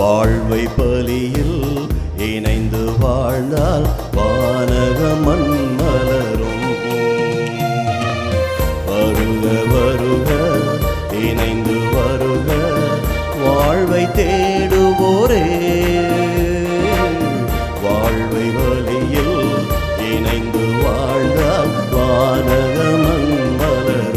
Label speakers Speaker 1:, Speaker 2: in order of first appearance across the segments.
Speaker 1: வாழ்வை பலியில் இணைந்து வாழ்ந்தால் வானகமன் மலரும் வருக வருக இணைந்து வருக வாழ்வை தேடுவோரே வாழ்வை வழியில் இணைந்து வாழ்ந்தால் வானகமன் மலரும்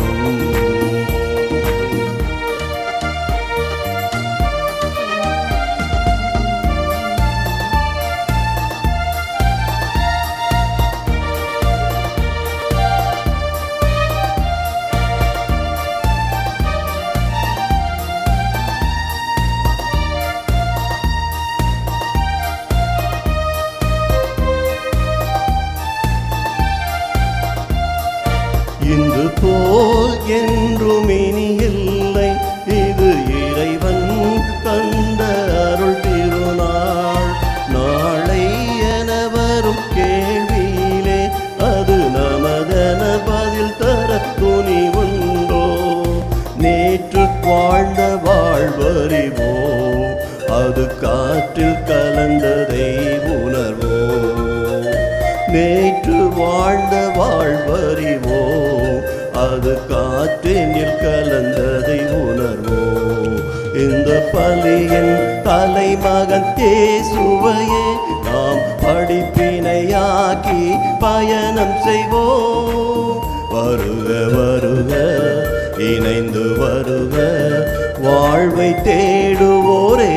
Speaker 1: இன்று போல் என்றும் இனி இல்லை இது இறைவன் தந்த அருள் திருநாள் நாளை என வரும் கேள்வியிலே அது நமதென பதில் தர துணி உண்டோ நேற்று வாழ்ந்த வாழ்வறிவோ அது காற்றில் கலந்ததை உணர்வோம் நேற்று வாழ்ந்த வாழ்வறிவோ அது காற்றினில் கலந்ததை உணர்வோ இந்த பலியின் தலைமகன் தேசுவையே நாம் படிப்பினையாக்கி பயணம் செய்வோம் வருக வருக இணைந்து வருக வாழ்வை தேடுவோரே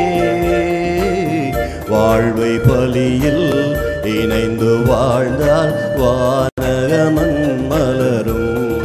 Speaker 1: வாழ்வை பலியில் இணைந்து வாழ்ந்தால் வானகமன் மலரும்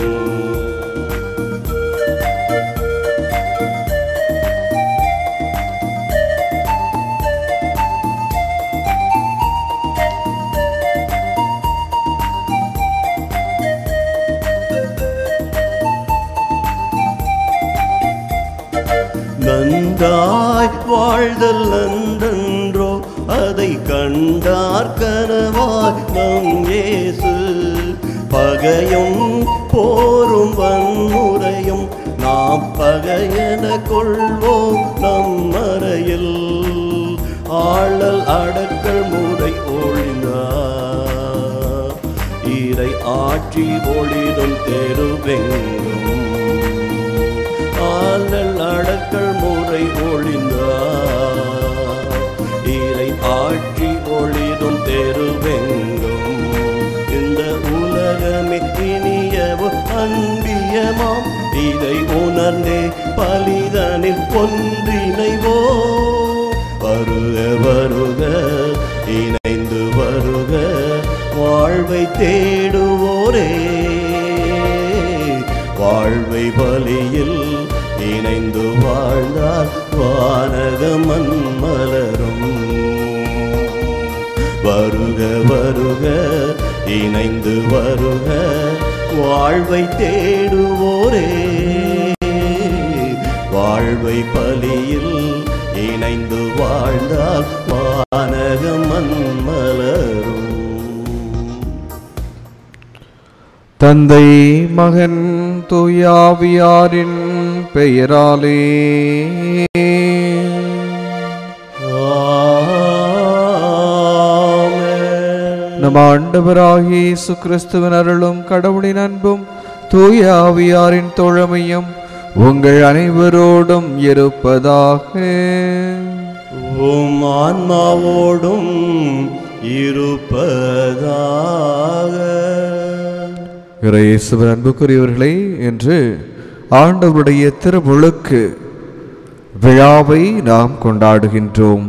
Speaker 1: நன்றாய் வாழ்தல் நன்றன்றோ அதை கண்டார் கனவாய் நம் இயேசு பகையும் போரும் வன்முறையும் நாம் பகையென கொள்வோம் நம் மறையில் ஆளல் அடக்கல் முறை ஒழிந்தார் இறை ஆட்சி ஒளிரும் தெருவெங்கும் ஆளல் அடக்கல் முறை ஒழிந்தார் இறை ஆட்சி ஒளிரும் தெருவெங்கும் இந்த உலகமே இனியவோ அன்பியமாம் இதை உணர்ந்தே பலிதனில் ஒன்றிணைவோ வருக வருக இணைந்து வருக வாழ்வை தேடுவோரே வாழ்வை பலியில் இணைந்து வாழ்ந்தால் வானகமன் மலரும் வருக வருக இணைந்து வருக வாழ்வை தேடுவோரே வாழ்வை பலியில் இணைந்து வாழ்ந்தால் வானகமன் மலரும்
Speaker 2: தந்தை மகன் தூயாவியாரின் பெயராலே
Speaker 1: ஆமென்.
Speaker 2: நம் ஆண்டவராகிய இயேசு கிறிஸ்துவின் அருளும் கடவுளின் அன்பும் தூய ஆவியாரின் தோழமையும் உங்கள் அனைவரோடும் இருப்பதாக
Speaker 1: உம் ஆன்மாவோடும் இருப்பதாக
Speaker 2: இயேசுவின் அன்புக்குரியவர்களே என்று ஆண்டவருடைய திருமுழுக்கு விழாவை நாம் கொண்டாடுகின்றோம்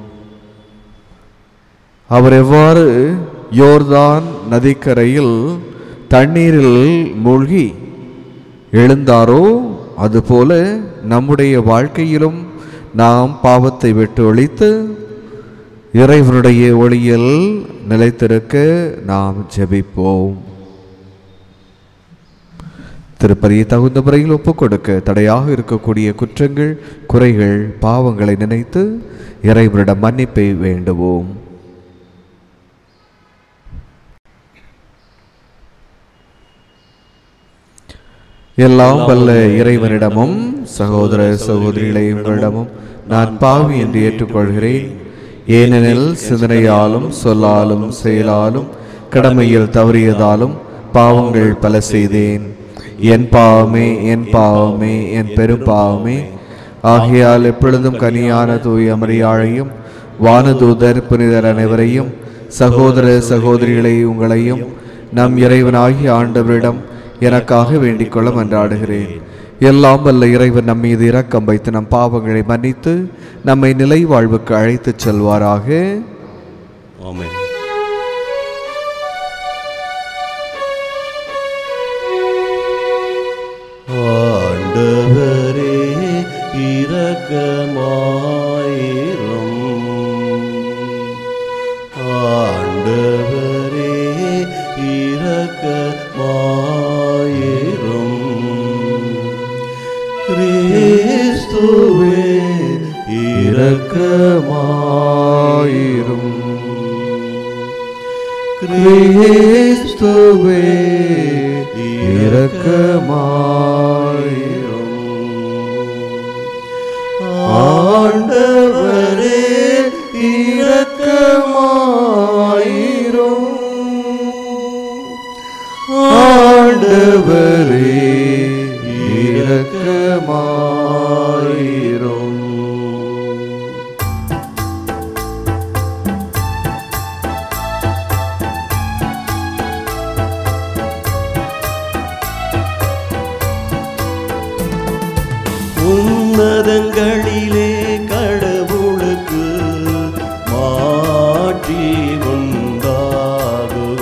Speaker 2: அவர் எவ்வாறு யோர்தான் நதிக்கரையில் தண்ணீரில் மூழ்கி எழுந்தாரோ அதுபோல நம்முடைய வாழ்க்கையிலும் நாம் பாவத்தை விட்டு ஒழித்து இறைவனுடைய ஒளியில் நிலைத்திருக்க நாம் ஜெபிப்போம் திருப்பதியை தகுந்த முறையில் ஒப்புக் கொடுக்க தடையாக இருக்கக்கூடிய குற்றங்கள் குறைகள் பாவங்களை நினைத்து இறைவனிடம் மன்னிப்பை வேண்டுவோம் எல்லாம் வல்ல இறைவனிடமும் சகோதர சகோதரிகளை உங்களிடமும் நான் பாவி என்று ஏற்றுக்கொள்கிறேன் ஏனெனில் சிந்தனையாலும் சொல்லாலும் செயலாலும் கடமையில் தவறியதாலும் பாவங்கள் பல செய்தேன் என் பாவமே என் பாவமே என் பெரும் பாவமே ஆகையால் எப்பொழுதும் கனியான தூய மரியாழையும் வானதூதர் புனிதர் அனைவரையும் சகோதர சகோதரிகளை உங்களையும் நம் இறைவனாகிய ஆண்டவரிடம் எனக்காக வேண்டிக் கொள்ள மன்றாடுகிறேன் எல்லாம் வல்ல இறைவன் நம் மீது இரக்கம் வைத்து நம் பாவங்களை மன்னித்து நம்மை நிலை வாழ்வுக்கு அழைத்துச் செல்வாராக
Speaker 1: ஆமென் ஆண்டவரே இரக்கமாயிரும் ஆண்டவரே இரக்கமாயிரும் கிறிஸ்துவே இரக்கமாயிரும்
Speaker 2: கிறிஸ்துவே
Speaker 1: இரக்கமாயிரும் ஆண்டவரே இரக்கமாயிரும் ஆண்டவரே இரக்கமாயிரும் உன்னதங்களிலே கடவுளுக்கு மாற்றி உண்டாகுக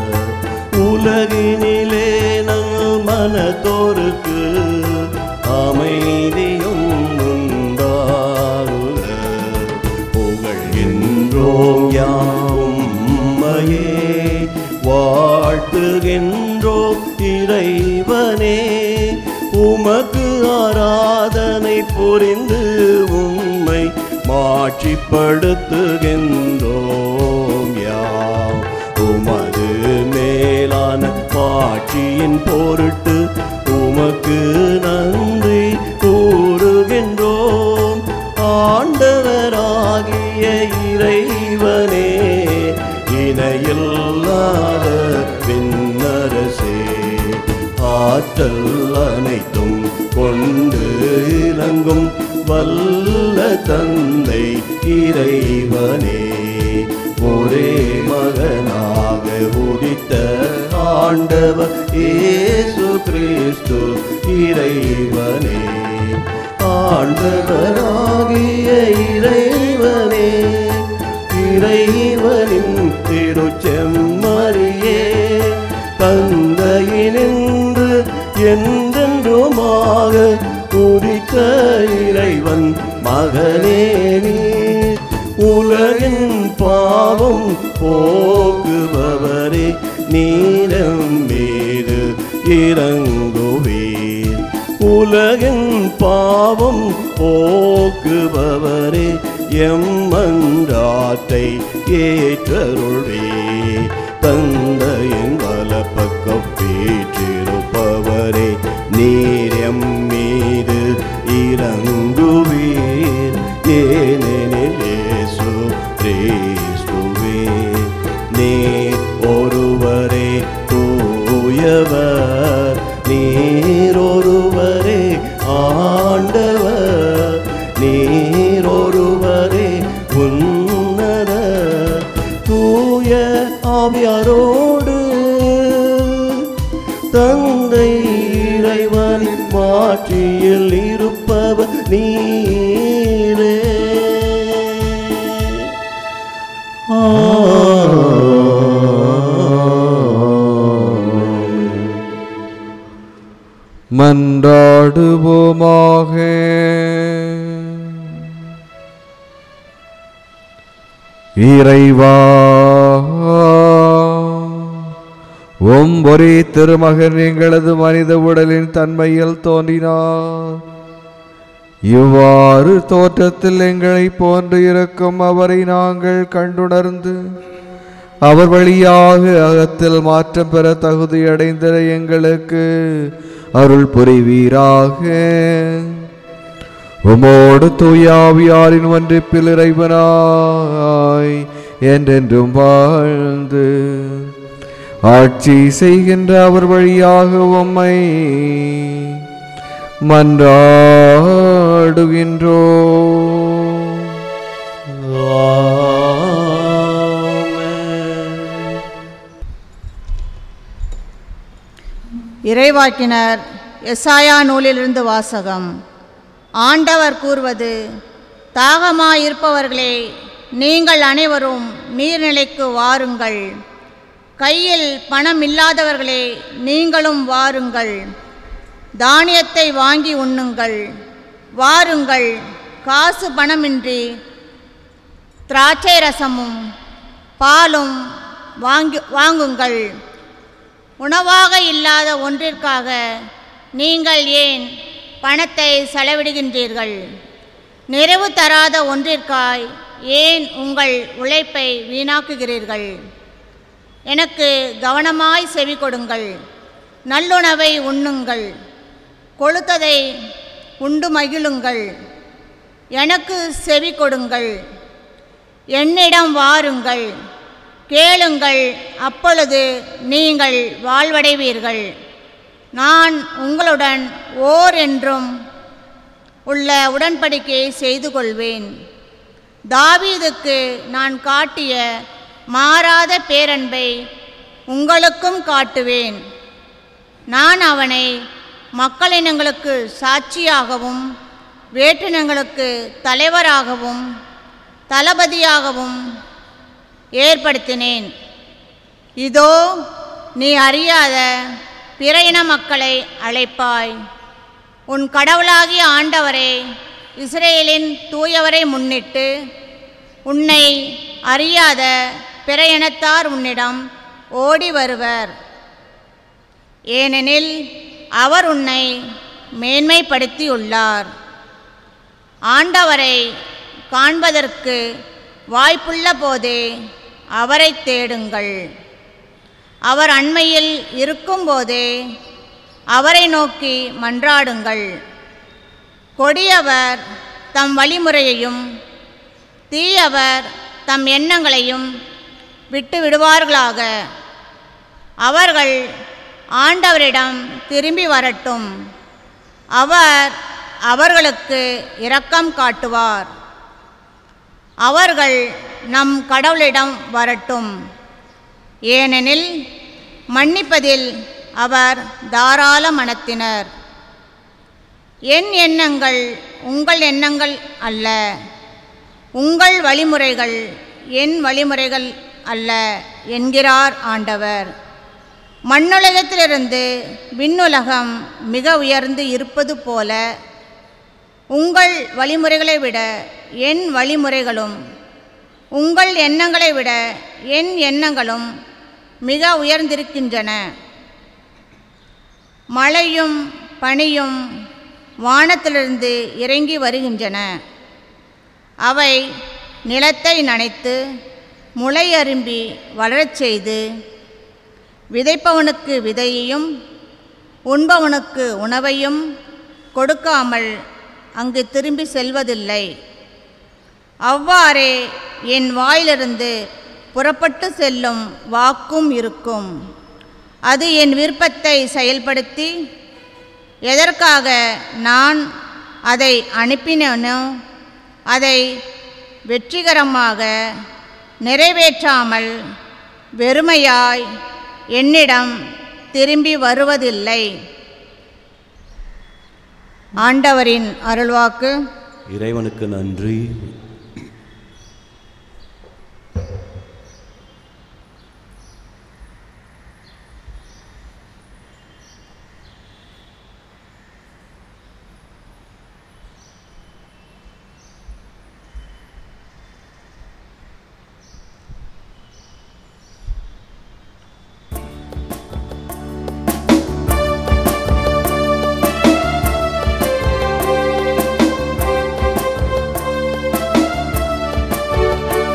Speaker 1: உலகினிலே நல் மனத்தோருக்கு அமைதியும் உண்டாகுக புகழ்கின்றோம் யாவும் உம்மையே வாழ்த்துகின்றோம் இறைவனே உமக்கு ஆராதனை புரிந்து உம்மை மாட்சிப்படுத்துகின்றோம் யாம் உமது மேலான மாட்சியின் பொருட்டு உமக்கு நன்றி கூறுகின்றோம் ஆண்டவராகிய இறைவனே இணையில்லாத விண்ணரசே ஆற்றல் அனைத்தும் கொண்டு இறங்கும் வல்ல தந்தை இறைவனே ஒரே மகனாக உதித்த ஆண்டவர் இயேசு கிறிஸ்து இறைவனே ஆண்டவராகிய இறைவனே இறைவனின் திருச்செம்மறியே தந்தையினின்று என்றென்றுமாக உதித்த இறைவன் மகனே நீ உலகின் பாவம் போக்குபவரே நீரம் மீது இறங்குவீர் உலகின் பாவம் போக்குபவரே எம்மன்றாத்தை ஏற்றருள்வே தந்தையின் வலப்பக்கம் வீற்றிருப்பவரே நீர் எம் மீது இறங்குவீர் ஏனெனில் இயேசு கிறிஸ்துவே நீர் ஒருவரே தூயவர் நீர் ஒருவரே ஆண்டவர் நீர் ஒருவரே உன்னத தூய ஆவியாரோடு தந்தை இறைவனின் மாற்றியில் இருப்பவர் நீரே
Speaker 2: மன்றாடுவோமாக இறைவா உம் ஒரே திருமகன் எங்களது மனித உடலின் தன்மையில் தோன்றினார் இவ்வாறு தோற்றத்தில் எங்களை போன்று இருக்கும் அவரை நாங்கள் கண்டுணர்ந்து அவர் வழியாக அகத்தில் மாற்றம் பெற தகுதியடைந்த எங்களுக்கு அருள் புரிவீராக உமோடு தூயாவியாரின் ஒன்றிப்பில் இறைவனாய் என்றென்றும் வாழ்ந்து ஆட்சி செய்கின்ற அவர் வழியாக உம்மை மன்றாடுகின்றோ
Speaker 1: ஆமென்.
Speaker 3: இறைவாக்கினர் எஸ்ஆயா நூலிலிருந்து வாசகம் ஆண்டவர் கூறுவது தாகமாயிருப்பவர்களே நீங்கள் அனைவரும் நீர்நிலைக்கு வாருங்கள் கையில் பணம் இல்லாதவர்களே நீங்களும் வாருங்கள் தானியத்தை வாங்கி உண்ணுங்கள் வாருங்கள் காசு பணமின்றி திராட்சை ரசமும் பாலும் வாங்கி வாங்குங்கள் உணவாக இல்லாத ஒன்றிற்காக நீங்கள் ஏன் பணத்தை செலவிடுகின்றீர்கள் நிறைவு தராத ஒன்றிற்காய் ஏன் உங்கள் உழைப்பை வீணாக்குகிறீர்கள் எனக்கு கவனமாய் செவி கொடுங்கள் நல்லுணவை உண்ணுங்கள் கொழுத்ததை உண்டு மகிழுங்கள் எனக்கு செவி கொடுங்கள் என்னிடம் வாருங்கள் கேளுங்கள் அப்பொழுது நீங்கள் வாழ்வடைவீர்கள் நான் உங்களுடன் ஓர் என்றும் உள்ள உடன்படிக்கையை செய்து கொள்வேன் தாவீதுக்கு நான் காட்டிய மாறாத பேரன்பை உங்களுக்கும் காட்டுவேன் நான் அவனை மக்களினங்களுக்கு சாட்சியாகவும் வேற்றினங்களுக்கு தலைவராகவும் தளபதியாகவும் ஏற்படுத்தினேன் இதோ நீ அறியாத பிற இன மக்களை அழைப்பாய் உன் கடவுளாகிய ஆண்டவரே இஸ்ரேலின் தூயவரை முன்னிட்டு உன்னை அறியாத பிற இனத்தார் உன்னிடம் ஓடி வருவர் ஏனெனில் அவர் உன்னை மேன்மைப்படுத்தியுள்ளார் ஆண்டவரை காண்பதற்கு வாய்ப்புள்ள போதே அவரை தேடுங்கள் அவர் அண்மையில் இருக்கும்போதே அவரை நோக்கி மன்றாடுங்கள் கொடியவர் தம் வழிமுறையையும் தீயவர் தம் எண்ணங்களையும் விட்டு விடுவார்களாக அவர்கள் ஆண்டவரிடம் திரும்பி வரட்டும் அவர் அவர்களுக்கு இரக்கம் காட்டுவார் அவர்கள் நம் கடவுளிடம் வரட்டும் ஏனெனில் மன்னிப்பதில் அவர் தாராள மனத்தினர் என் எண்ணங்கள் உங்கள் எண்ணங்கள் அல்ல உங்கள் வழிமுறைகள் என் வழிமுறைகள் அல்ல என்கிறார் ஆண்டவர் மண்ணுலகத்திலிருந்து விண்ணுலகம் மிக உயர்ந்து இருப்பது போல உங்கள் வழிமுறைகளை விட என் வழிமுறைகளும் உங்கள் எண்ணங்களை விட என் எண்ணங்களும் மிக உயர்ந்திருக்கின்றன மழையும் பனியும் வானத்திலிருந்து இறங்கி வருகின்றன அவை நிலத்தை நனைத்து முளை அரும்பி வளரச் செய்து விதைப்பவனுக்கு விதையையும் உண்பவனுக்கு உணவையும் கொடுக்காமல் அங்கு திரும்பி செல்வதில்லை அவ்வாறே என் வாயிலிருந்து புறப்பட்டு செல்லும் வாக்கும் இருக்கும் அது என் விருப்பத்தை செயல்படுத்தி எதற்காக நான் அதை அனுப்பினேனோ அதை வெற்றிகரமாக நிறைவேற்றாமல் வெறுமையாய் என்னிடம் திரும்பி வருவதில்லை ஆண்டவரின் அருள்வாக்கு
Speaker 1: இறைவனுக்கு நன்றி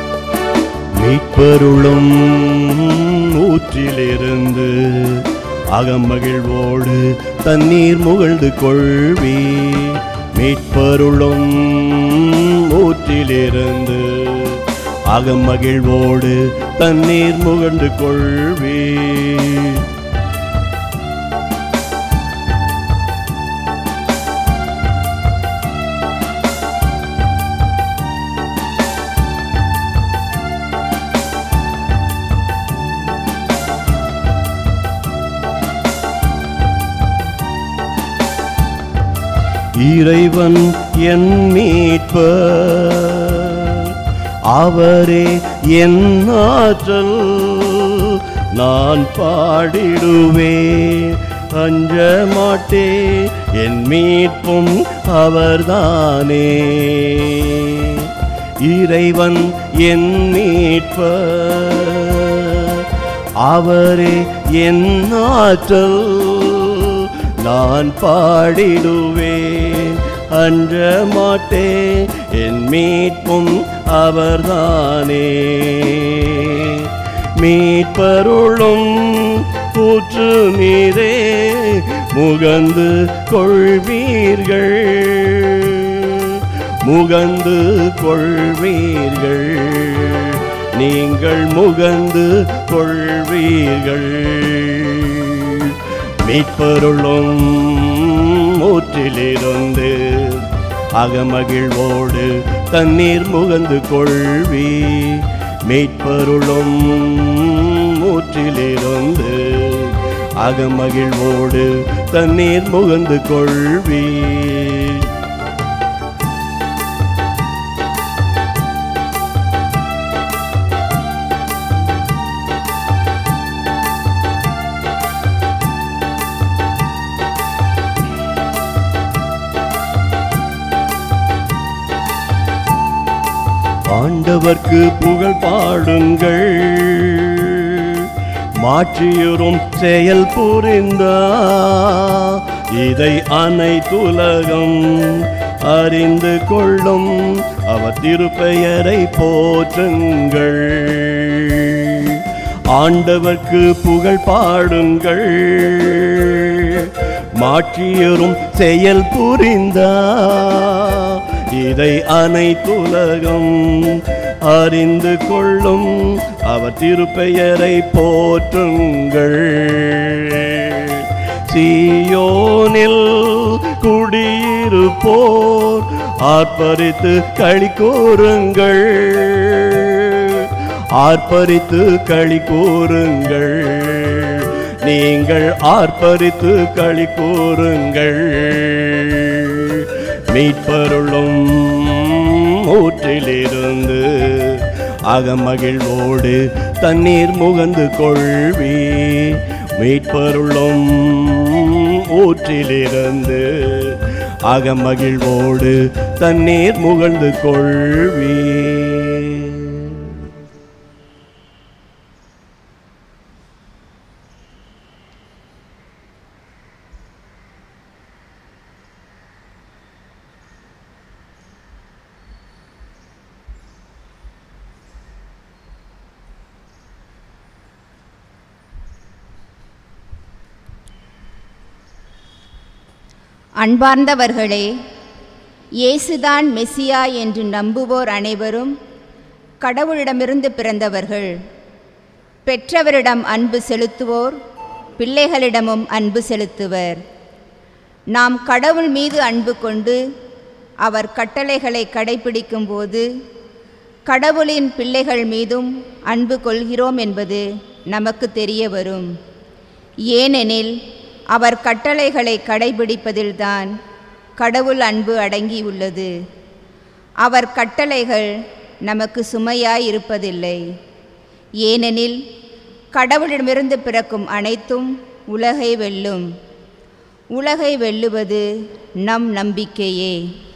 Speaker 1: மீட்பருளும் ஊற்றிலிருந்து அகமகிழ்வோடு தண்ணீர் முகழ்ந்து கொள்வி மீட்பருளும் ஊற்றிலிருந்து அகமகிழ்வோடு தண்ணீர் முகழ்ந்து கொள்வி இறைவன் என் மீட்பர் அவரே என் ஆற்றல் நான் பாடிடுவேன் அஞ்ச மாட்டே என் மீட்பும் அவர்தானே இறைவன் என் மீட்பர் அவரே என் ஆற்றல் நான் பாடிடுவேன் அன்ற மாட்டேன் என் மீட்பும் அவர்தானே மீட்பருளும் கூற்று நீரே முகந்து கொள்வீர்கள் முகந்து கொள்வீர்கள் நீங்கள் முகந்து கொள்வீர்கள் மீட்பருளும் ஊற்றிலிருந்து அகமகிழ்வோடு தண்ணீர் முகந்து கொள்வி மீட்பருளும் ஊற்றிலிருந்து அகமகிழ்வோடு தண்ணீர் முகந்து கொள்வி ஆண்டவர்க்கு புகழ் பாடுங்கள் மாற்றியுறும் செயல் புரிந்தா இதை அனைத்துலகம் அறிந்து கொள்ளும் அவர் திருப்பெயரை போற்றுங்கள் ஆண்டவர்க்கு புகழ் பாடுங்கள் மாற்றியரும் செயல் புரிந்தா இதை அனைத்துலகம் அறிந்து கொள்ளும் அவர் திருப்பெயரை போற்றுங்கள் சீயோனில் குடியிருப்போர் ஆர்ப்பரித்து களி கூறுங்கள் ஆர்ப்பரித்து களி கூறுங்கள் நீங்கள் ஆர்ப்பரித்து களி கூறுங்கள் மீட்பருளும் ஊற்றிலிருந்து அகமகிழ்வோடு தண்ணீர் முகந்து கொள்வி மீட்பருளும் ஊற்றிலிருந்து அகமகிழ்வோடு தண்ணீர் முகழ்ந்து கொள்வி
Speaker 4: அன்பார்ந்தவர்களே இயேசுதான் மெசியா என்று நம்புவோர் அனைவரும் கடவுளிடமிருந்து பிறந்தவர்கள் பெற்றவரிடம் அன்பு செலுத்துவோர் பிள்ளைகளிடமும் அன்பு செலுத்துவர் நாம் கடவுள் மீது அன்பு கொண்டு அவர் கட்டளைகளை கடைபிடிக்கும்போது கடவுளின் பிள்ளைகள் மீதும் அன்பு கொள்கிறோம் என்பது நமக்கு தெரிய வரும் ஏனெனில் அவர் கட்டளைகளை கடைபிடிப்பதில்தான் கடவுள் அன்பு அடங்கியுள்ளது அவர் கட்டளைகள் நமக்கு சுமையாய் இருப்பதில்லை ஏனெனில் கடவுளிடமிருந்து பிறக்கும் அனைத்தும் உலகை வெல்லும் உலகை வெல்லுவது நம் நம்பிக்கையே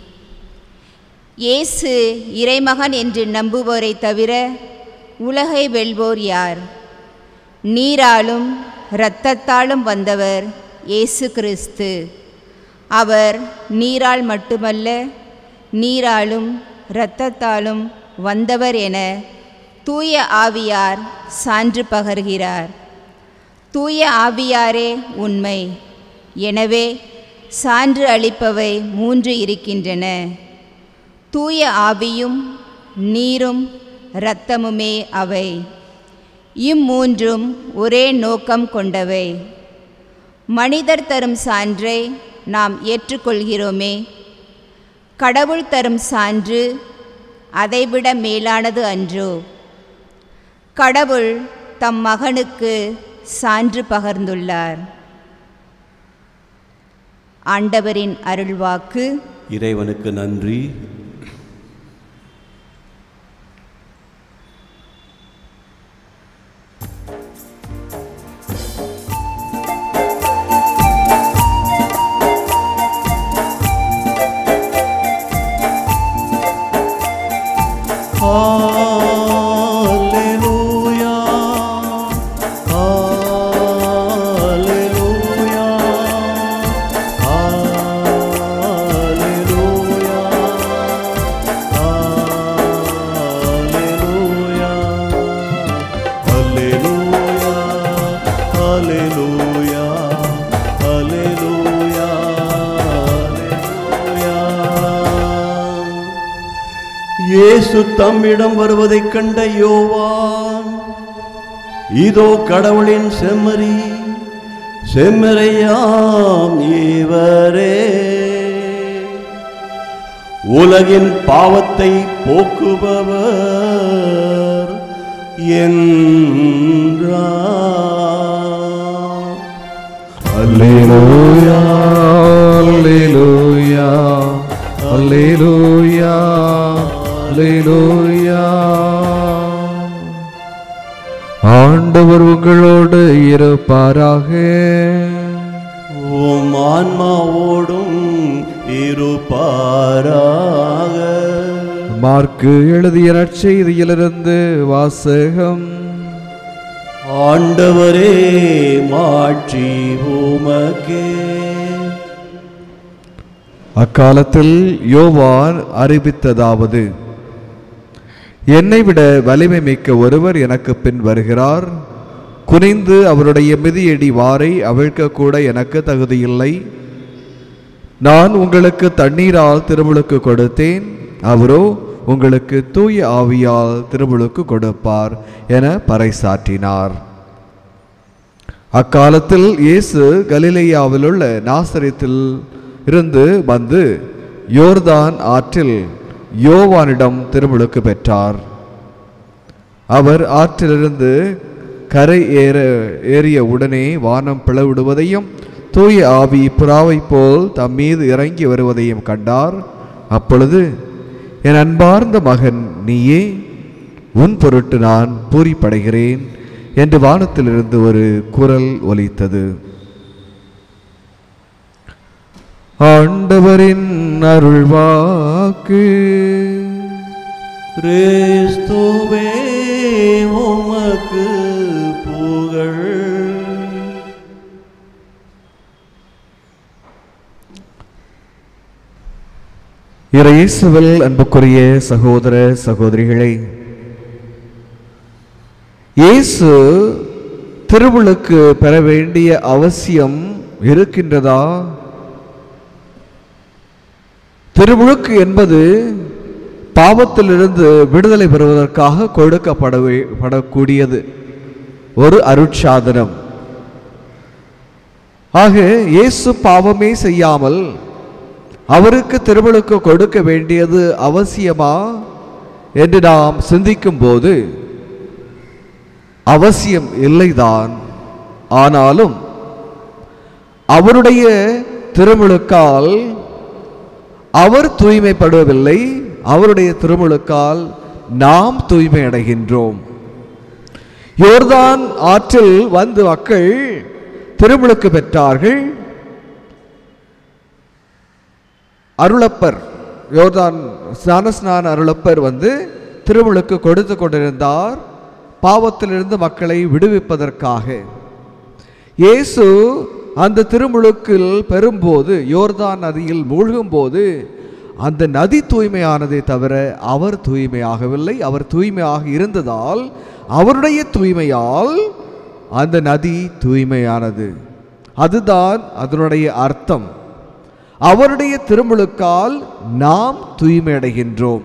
Speaker 4: இயேசு இறைமகன் என்று நம்புவோரை தவிர உலகை வெல்வோர் யார் நீராலும் இரத்தத்தாலும் வந்தவர் இயேசு கிறிஸ்து அவர் நீரால் மட்டுமல்ல நீராலும் இரத்தத்தாலும் வந்தவர் என தூய ஆவியார் சான்று பகர்கிறார் தூய ஆவியாரே உண்மை எனவே சான்று அளிப்பவை மூன்று இருக்கின்றன தூய ஆவியும் நீரும் இரத்தமுமே அவை இம்மூன்றும் ஒரே நோக்கம் கொண்டவை மனிதர் தரும் சான்றை நாம் ஏற்றுக்கொள்கிறோமே கடவுள் தரும் சான்று அதைவிட மேலானது அன்றோ கடவுள் தம் மகனுக்கு சான்று பகர்ந்துள்ளார் ஆண்டவரின் அருள்வாக்கு
Speaker 1: இறைவனுக்கு நன்றி Alleluia. Alleluia. Alleluia. Alleluia. Alleluia. Alleluia. Alleluia. Alleluia. இயேசு தம்மிடம் வருவதைக் கண்ட யோவான் இதோ கடவுளின் செம்மறி செம்மறையாம் இவரே உலகின் பாவத்தை போக்குபவர் என்றார்
Speaker 2: அல்லேலூயா அல்லேலூயா அல்லேலூயா அல்லேலூயா ஆண்டவர் உங்களோடு இருப்பாராக
Speaker 1: உம் ஆன்மாவோடும் இருப்பாராக
Speaker 2: மார்க்கு எழுதிய நற்செய்தியிலிருந்து வாசகம்
Speaker 1: ஆண்டவரே மாட்சி உமக்கே
Speaker 2: அக்காலத்தில் யோவான் அறிவித்ததாவது என்னை விட வலிமை மிக்க ஒருவர் எனக்கு பின் வருகிறார் குனிந்து அவருடைய மிதியடி வாரை அவிழ்க்க கூட எனக்கு தகுதியில்லை நான் உங்களுக்கு தண்ணீரால் திருமுழுக்கு கொடுத்தேன் அவரோ உங்களுக்கு தூய ஆவியால் திருமுழுக்கு கொடுப்பார் என பறைசாற்றினார் அக்காலத்தில் இயேசு கலிலேயாவில் உள்ள நாசரித்தில் இருந்து வந்து யோர்தான் ஆற்றில் யோவானிடம் திருமுழுக்கு பெற்றார் அவர் ஆற்றிலிருந்து கரை ஏற ஏறிய உடனே வானம் பிளவிடுவதையும் தூய ஆவி புறாவைப் போல் தம் மீது இறங்கி வருவதையும் கண்டார் அப்பொழுது என் அன்பார்ந்த மகன் நீயே உன் பொருட்டு நான் பூரிப்படைகிறேன் என்று வானத்திலிருந்து ஒரு குரல் ஒலித்தது ஆண்டவரின் அருள்வாக்கு
Speaker 1: கிறிஸ்துவே உமக்கு புகழ்
Speaker 2: இயேசுவில் அன்புக்குரிய சகோதர சகோதரிகளே இயேசு திருவுளுக்கு பெற வேண்டிய அவசியம் இருக்கின்றதா திருமுழுக்கு என்பது பாவத்திலிருந்து விடுதலை பெறுவதற்காக கொடுக்கப்பட படக்கூடியது ஒரு அருட்சாதனம் ஆக இயேசு பாவமே செய்யாமல் அவருக்கு திருமுழுக்கு கொடுக்க வேண்டியது அவசியமா என்று நாம் சிந்திக்கும் போது அவசியம் இல்லைதான் ஆனாலும் அவருடைய திருமுழுக்கால் அவர் தூய்மைப்படுவதில்லை அவருடைய திருமுழுக்கால் நாம் தூய்மை அடைகின்றோம் யோர்தான் ஆற்றில் வந்து மக்கள் திருமுழுக்கு பெற்றார்கள் அருளப்பர் யோர்தான் ஸ்நானஸ்நான அருளப்பர் வந்து திருமுழுக்கு கொடுத்து கொண்டிருந்தார் பாவத்திலிருந்து மக்களை விடுவிப்பதற்காக இயேசு அந்த திருமுழுக்கில் பெறும்போது யோர்தான் நதியில் மூழ்கும்போது அந்த நதி தூய்மையானதை தவிர அவர் தூய்மையாகவில்லை அவர் தூய்மையாக இருந்ததால் அவருடைய தூய்மையால் அந்த நதி தூய்மையானது அதுதான் அதனுடைய அர்த்தம் அவருடைய திருமுழுக்கால் நாம் தூய்மையடைகின்றோம்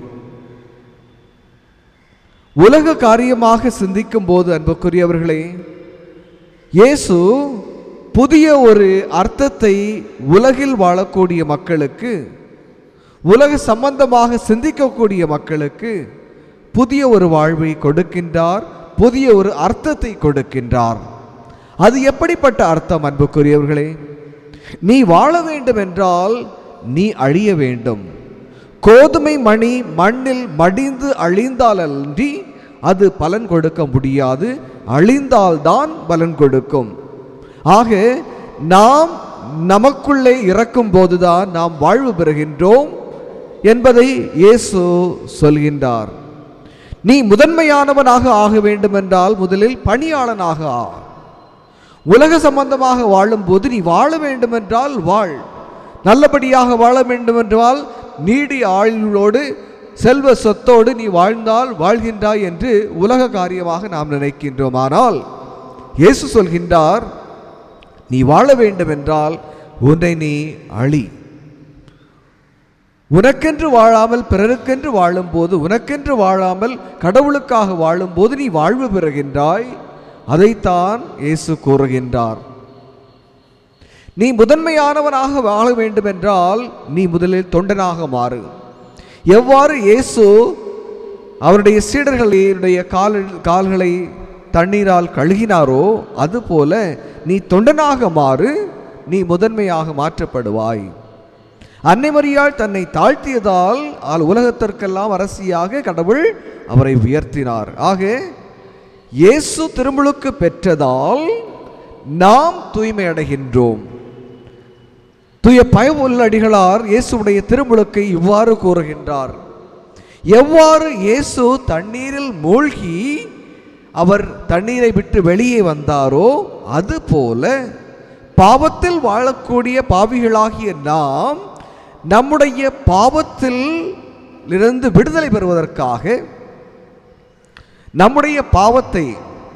Speaker 2: உலக காரியமாக சிந்திக்கும் போது அன்புக்குரியவர்களே இயேசு புதிய ஒரு அர்த்தத்தை உலகில் வாழக்கூடிய மக்களுக்கு உலக சம்பந்தமாக சிந்திக்கக்கூடிய மக்களுக்கு புதிய ஒரு வாழ்வை கொடுக்கின்றார் புதிய ஒரு அர்த்தத்தை கொடுக்கின்றார் அது எப்படிப்பட்ட அர்த்தம் அன்புக்குரியவர்களே நீ வாழ வேண்டும் என்றால் நீ அழிய வேண்டும் கோதுமை மணி மண்ணில் மடிந்து அழிந்தாலன்றி அது பலன் கொடுக்க முடியாது அழிந்தால்தான் பலன் கொடுக்கும் ஆக நாம் நமக்குள்ளே இறக்கும் போதுதான் நாம் வாழ்வு பெறுகின்றோம் என்பதை இயேசு சொல்கின்றார் நீ முதன்மையானவனாக ஆக வேண்டுமென்றால் முதலில் பணியாளனாக ஆ உலக சம்பந்தமாக வாழும்போது நீ வாழ வேண்டுமென்றால் வாழ் நல்லபடியாக வாழ வேண்டுமென்றால் நீடிய ஆயுளோடு செல்வ சொத்தோடு நீ வாழ்ந்தால் வாழ்கின்றாய் என்று உலக காரியமாக நாம் நினைக்கின்றோம் ஆனால் இயேசு சொல்கின்றார் நீ வாழ வேண்டுமென்றால் உன்னை நீ அழி உனக்கென்று வாழாமல் பிறருக்கென்று வாழும்போது உனக்கென்று வாழாமல் கடவுளுக்காக வாழும்போது நீ வாழ்வு பெறுகின்றாய் அதைத்தான் இயேசு கூறுகின்றார் நீ முதன்மையானவனாக வாழ வேண்டுமென்றால் நீ முதலில் தொண்டனாக மாறு எவ்வாறு இயேசு அவருடைய சீடர்களுடைய கால் கால்களை தண்ணீரால் கழுகினாரோ அதுபோல நீ தொண்டனாக மாறு நீ முதன்மையாக மாற்றப்படுவாய் அன்னை மரியாள் தன்னை தாழ்த்தியதால் ஆல் உலகத்திற்கெல்லாம் அரசியாக கடவுள் அவரை உயர்த்தினார் ஆக இயேசு திருமுழுக்கு பெற்றதால் நாம் தூய்மை அடைகின்றோம் தூய பயமுள்ளடிகளார் இயேசுடைய திருமுழுக்கை இவ்வாறு கூறுகின்றார் எவ்வாறு இயேசு தண்ணீரில் மூழ்கி அவர் தண்ணீரை விட்டு வெளியே வந்தாரோ அதுபோல பாவத்தில் வாழக்கூடிய பாவிகளாகிய நாம் நம்முடைய பாவத்தில் இருந்து விடுதலை பெறுவதற்காக நம்முடைய பாவத்தை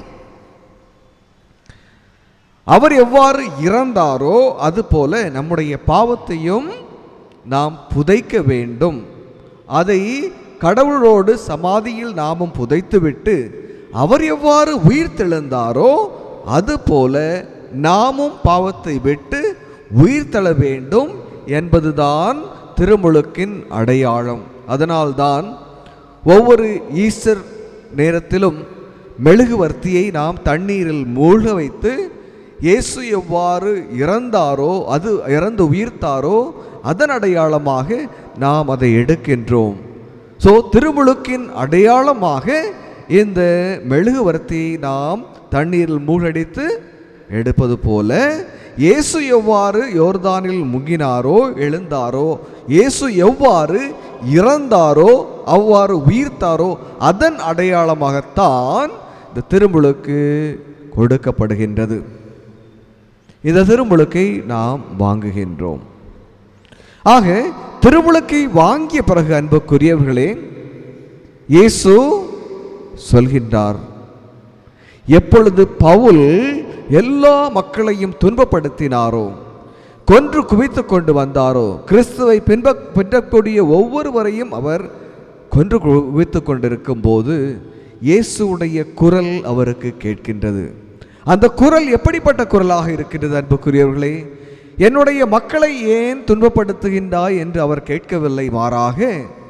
Speaker 2: அவர் எவ்வாறு இறந்தாரோ அதுபோல நம்முடைய பாவத்தையும் நாம் புதைக்க வேண்டும் அதை கடவுளோடு சமாதியில் நாமும் புதைத்துவிட்டு அவர் எவ்வாறு உயிர் தெழுந்தாரோ அதுபோல நாமும் பாவத்தை விட்டு உயிர் தள வேண்டும் என்பதுதான் திருமுழுக்கின் அடையாளம் அதனால்தான் ஒவ்வொரு ஈஸ்டர் நேரத்திலும் மெழுகுவர்த்தியை நாம் தண்ணீரில் மூழ்க வைத்து இயேசு எவ்வாறு இறந்தாரோ அது இறந்து உயிர்த்தாரோ அதன் அடையாளமாக நாம் அதை எடுக்கின்றோம் ஸோ திருமுழுக்கின் அடையாளமாக இந்த மெழுகுவர்த்தியை நாம் தண்ணீரில் மூழ்கடித்து எடுப்பது போல இயேசு எவ்வாறு யோர்தானில் முங்கினாரோ எழுந்தாரோ இயேசு எவ்வாறு இறந்தாரோ அவ்வாறு உயிர்த்தாரோ அதன் அடையாளமாகத்தான் இந்த திருமுழுக்கு கொடுக்கப்படுகின்றது இந்த திருமுழுக்கை நாம் வாங்குகின்றோம் ஆக திருமுழுக்கை வாங்கிய பிறகு அன்புக்குரியவர்களே இயேசு சொல்கின்றார் எப்பொழுது பவுல் எல்லா மக்களையும் துன்பப்படுத்தினாரோ கொன்று குவித்து கொண்டு வந்தாரோ கிறிஸ்துவை பின்ப பின்பற்றக்கூடிய ஒவ்வொருவரையும் அவர் கொன்று குவித்து கொண்டிருக்கும் போது இயேசுவுடைய குரல் அவருக்கு கேட்கின்றது அந்த குரல் எப்படிப்பட்ட குரலாக இருக்கின்றது அன்புக்குரியவர்களே என்னுடைய மக்களை ஏன் துன்பப்படுத்துகின்றாய் என்று அவர் கேட்கவில்லை மாறாக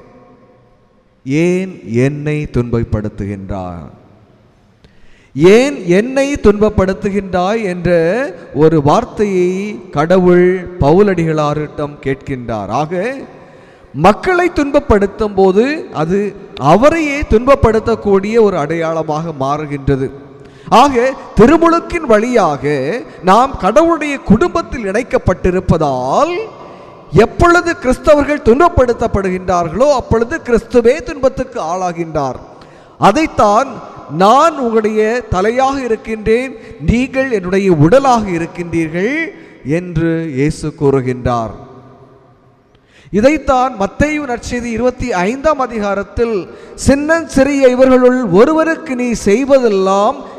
Speaker 2: ஏன் என்னை துன்பப்படுத்துகின்றார் ஏன் என்னை துன்பப்படுத்துகின்றாய் என்ற ஒரு வார்த்தையை கடவுள் பவுலடிகளாரிடம் கேட்கின்றார் ஆக மக்களை துன்பப்படுத்தும் போது அது அவரையே துன்பப்படுத்தக்கூடிய ஒரு அடையாளமாக மாறுகின்றது ஆக திருமுழுக்கின் வழியாக நாம் கடவுளுடைய குடும்பத்தில் இணைக்கப்பட்டிருப்பதால் எப்பொழுது கிறிஸ்தவர்கள் துன்பப்படுத்தப்படுகின்றார்களோ அப்பொழுது கிறிஸ்துவே துன்பத்துக்கு ஆளாகின்றார் அதைத்தான் நான் உங்களுடைய தலையாக இருக்கின்றேன் நீங்கள் என்னுடைய உடலாக இருக்கின்றீர்கள் என்று இயேசு கூறுகின்றார் இதைத்தான் மத்தேயு நற்செய்தி இருபத்தி ஐந்தாம் அதிகாரத்தில் சின்னன் சிறிய இவர்களுள் ஒருவருக்கு நீ செய்வதெல்லாம்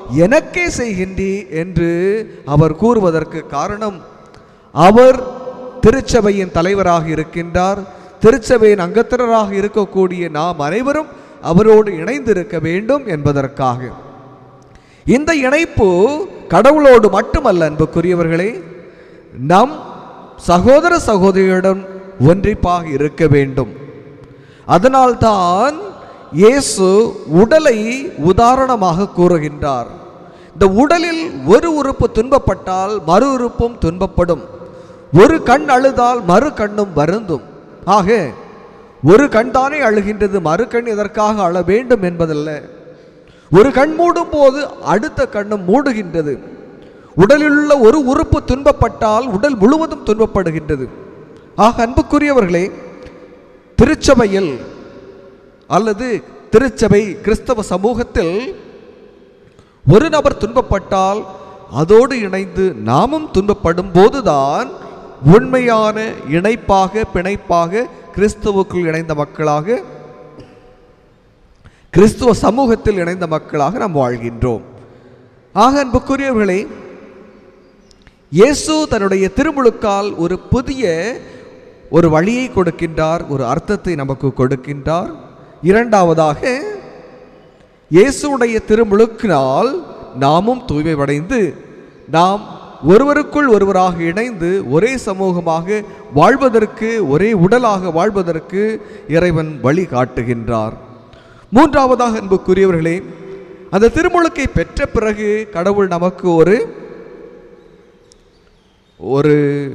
Speaker 5: எனக்கே செய்கின்றீ என்று அவர் கூறுவதற்கு காரணம் அவர் திருச்சபையின் தலைவராக இருக்கின்றார் திருச்சபையின் அங்கத்தினராக இருக்கக்கூடிய நாம் அனைவரும் அவரோடு இணைந்திருக்க வேண்டும் என்பதற்காக இந்த இணைப்பு கடவுளோடு மட்டுமல்ல அன்புக்குரியவர்களே நம் சகோதர சகோதரியுடன் ஒன்றிப்பாக இருக்க வேண்டும் அதனால்தான் இயேசு உடலை உதாரணமாக கூறுகின்றார் இந்த உடலில் ஒரு உறுப்பு துன்பப்பட்டால் மறு உறுப்பும் துன்பப்படும் ஒரு கண் அழுதால் மறு கண்ணும் வருந்தும் ஆக ஒரு கண் தானே அழுகின்றது மறு கண் எதற்காக அழ வேண்டும் என்பதல்ல ஒரு கண் மூடும் போது அடுத்த கண்ணும் மூடுகின்றது உடலில் உள்ள ஒரு உறுப்பு துன்பப்பட்டால் உடல் முழுவதும் துன்பப்படுகின்றது ஆக அன்புக்குரியவர்களே திருச்சபையில் அல்லது திருச்சபை கிறிஸ்தவ சமூகத்தில் ஒரு நபர் துன்பப்பட்டால் அதோடு இணைந்து நாமும் துன்பப்படும் போதுதான் உண்மையான இணைப்பாக பிணைப்பாக கிறிஸ்துவுக்குள் இணைந்த மக்களாக கிறிஸ்துவ சமூகத்தில் இணைந்த மக்களாக நாம் வாழ்கின்றோம் ஆக அன்புக்குரியவர்களே இயேசு தன்னுடைய திருமுழுக்கால் ஒரு புதிய ஒரு வழியை கொடுக்கின்றார் ஒரு அர்த்தத்தை நமக்கு கொடுக்கின்றார் இரண்டாவதாக இயேசுடைய திருமுழுக்கினால் நாமும் தூய்மையடைந்து நாம் ஒருவருக்குள் ஒருவராக இணைந்து ஒரே சமூகமாக வாழ்வதற்கு ஒரே உடலாக வாழ்வதற்கு இறைவன் வழி காட்டுகின்றார் மூன்றாவதாக அன்புக்குரியவர்களே அந்த திருமுழுக்கை பெற்ற பிறகு கடவுள் நமக்கு ஒரு ஒரு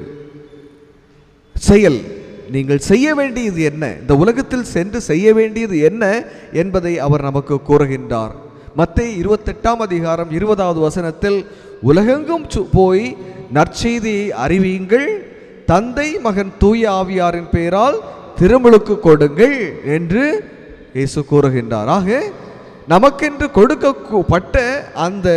Speaker 5: செயல் நீங்கள் செய்ய வேண்டியது என்ன இந்த உலகத்தில் சென்று செய்ய வேண்டியது என்ன என்பதை அவர் நமக்கு கூறுகின்றார் மத்தேயு இருபத்தெட்டாம் அதிகாரம் இருபதாவது வசனத்தில் உலகெங்கும் சு- போய் நற்செய்தியை அறிவியுங்கள் தந்தை மகன் தூய ஆவியாரின் பெயரால் திருமுழுக்கு கொடுங்கள் என்று இயேசு கூறுகின்றார் ஆக நமக்கென்று கொடுக்கப்பட்ட அந்த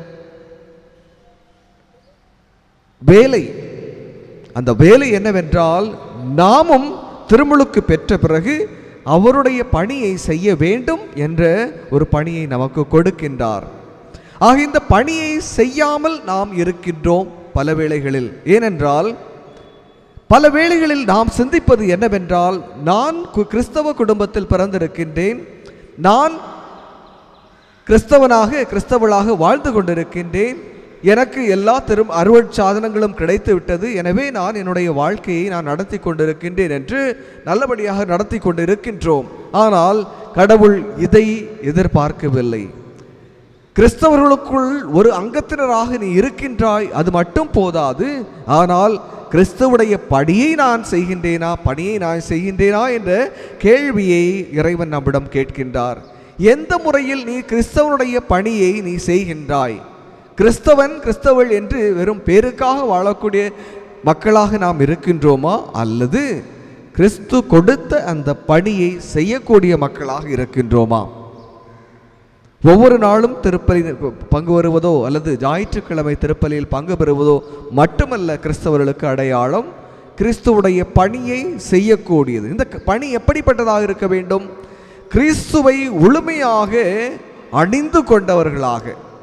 Speaker 5: வேலை அந்த வேலை என்னவென்றால் நாமும் திருமுழுக்கு பெற்ற பிறகு அவருடைய பணியை செய்ய வேண்டும் என்ற ஒரு பணியை நமக்கு கொடுக்கின்றார் ஆக இந்த பணியை செய்யாமல் நாம் இருக்கின்றோம் பல வேளைகளில் ஏனென்றால் பல வேளைகளில் நாம் சிந்திப்பது என்னவென்றால் நான் கு- கிறிஸ்தவ குடும்பத்தில் பிறந்திருக்கின்றேன் நான் கிறிஸ்தவனாக கிறிஸ்தவளாக வாழ்ந்து கொண்டிருக்கின்றேன் எனக்கு எல்லா திரும் அறுவடை சாதனங்களும் கிடைத்து விட்டது எனவே நான் என்னுடைய வாழ்க்கையை நான் நடத்தி கொண்டிருக்கின்றேன் என்று நல்லபடியாக நடத்தி கொண்டிருக்கின்றோம் ஆனால் கடவுள் இதை எதிர்பார்க்கவில்லை கிறிஸ்தவர்களுக்குள் ஒரு அங்கத்தினராக நீ இருக்கின்றாய் அது மட்டும் போதாது ஆனால் கிறிஸ்துவுடைய படியை நான் செய்கின்றேனா பணியை நான் செய்கின்றேனா என்ற கேள்வியை இறைவன் நம்மிடம் கேட்கின்றார் எந்த முறையில் நீ கிறிஸ்தவனுடைய பணியை நீ செய்கின்றாய் கிறிஸ்தவன் கிறிஸ்தவள் என்று வெறும் பேருக்காக வாழக்கூடிய மக்களாக நாம் இருக்கின்றோமா அல்லது கிறிஸ்து கொடுத்த அந்த பணியை செய்யக்கூடிய மக்களாக இருக்கின்றோமா ஒவ்வொரு நாளும் திருப்பலி பங்கு வருவதோ அல்லது ஞாயிற்றுக்கிழமை திருப்பலியில் பங்கு பெறுவதோ மட்டுமல்ல கிறிஸ்தவர்களுக்கு அடையாளம் கிறிஸ்துவுடைய பணியை செய்யக்கூடியது இந்த க- பணி எப்படிப்பட்டதாக இருக்க வேண்டும் கிறிஸ்துவை முழுமையாக அணிந்து கொண்டவர்களாக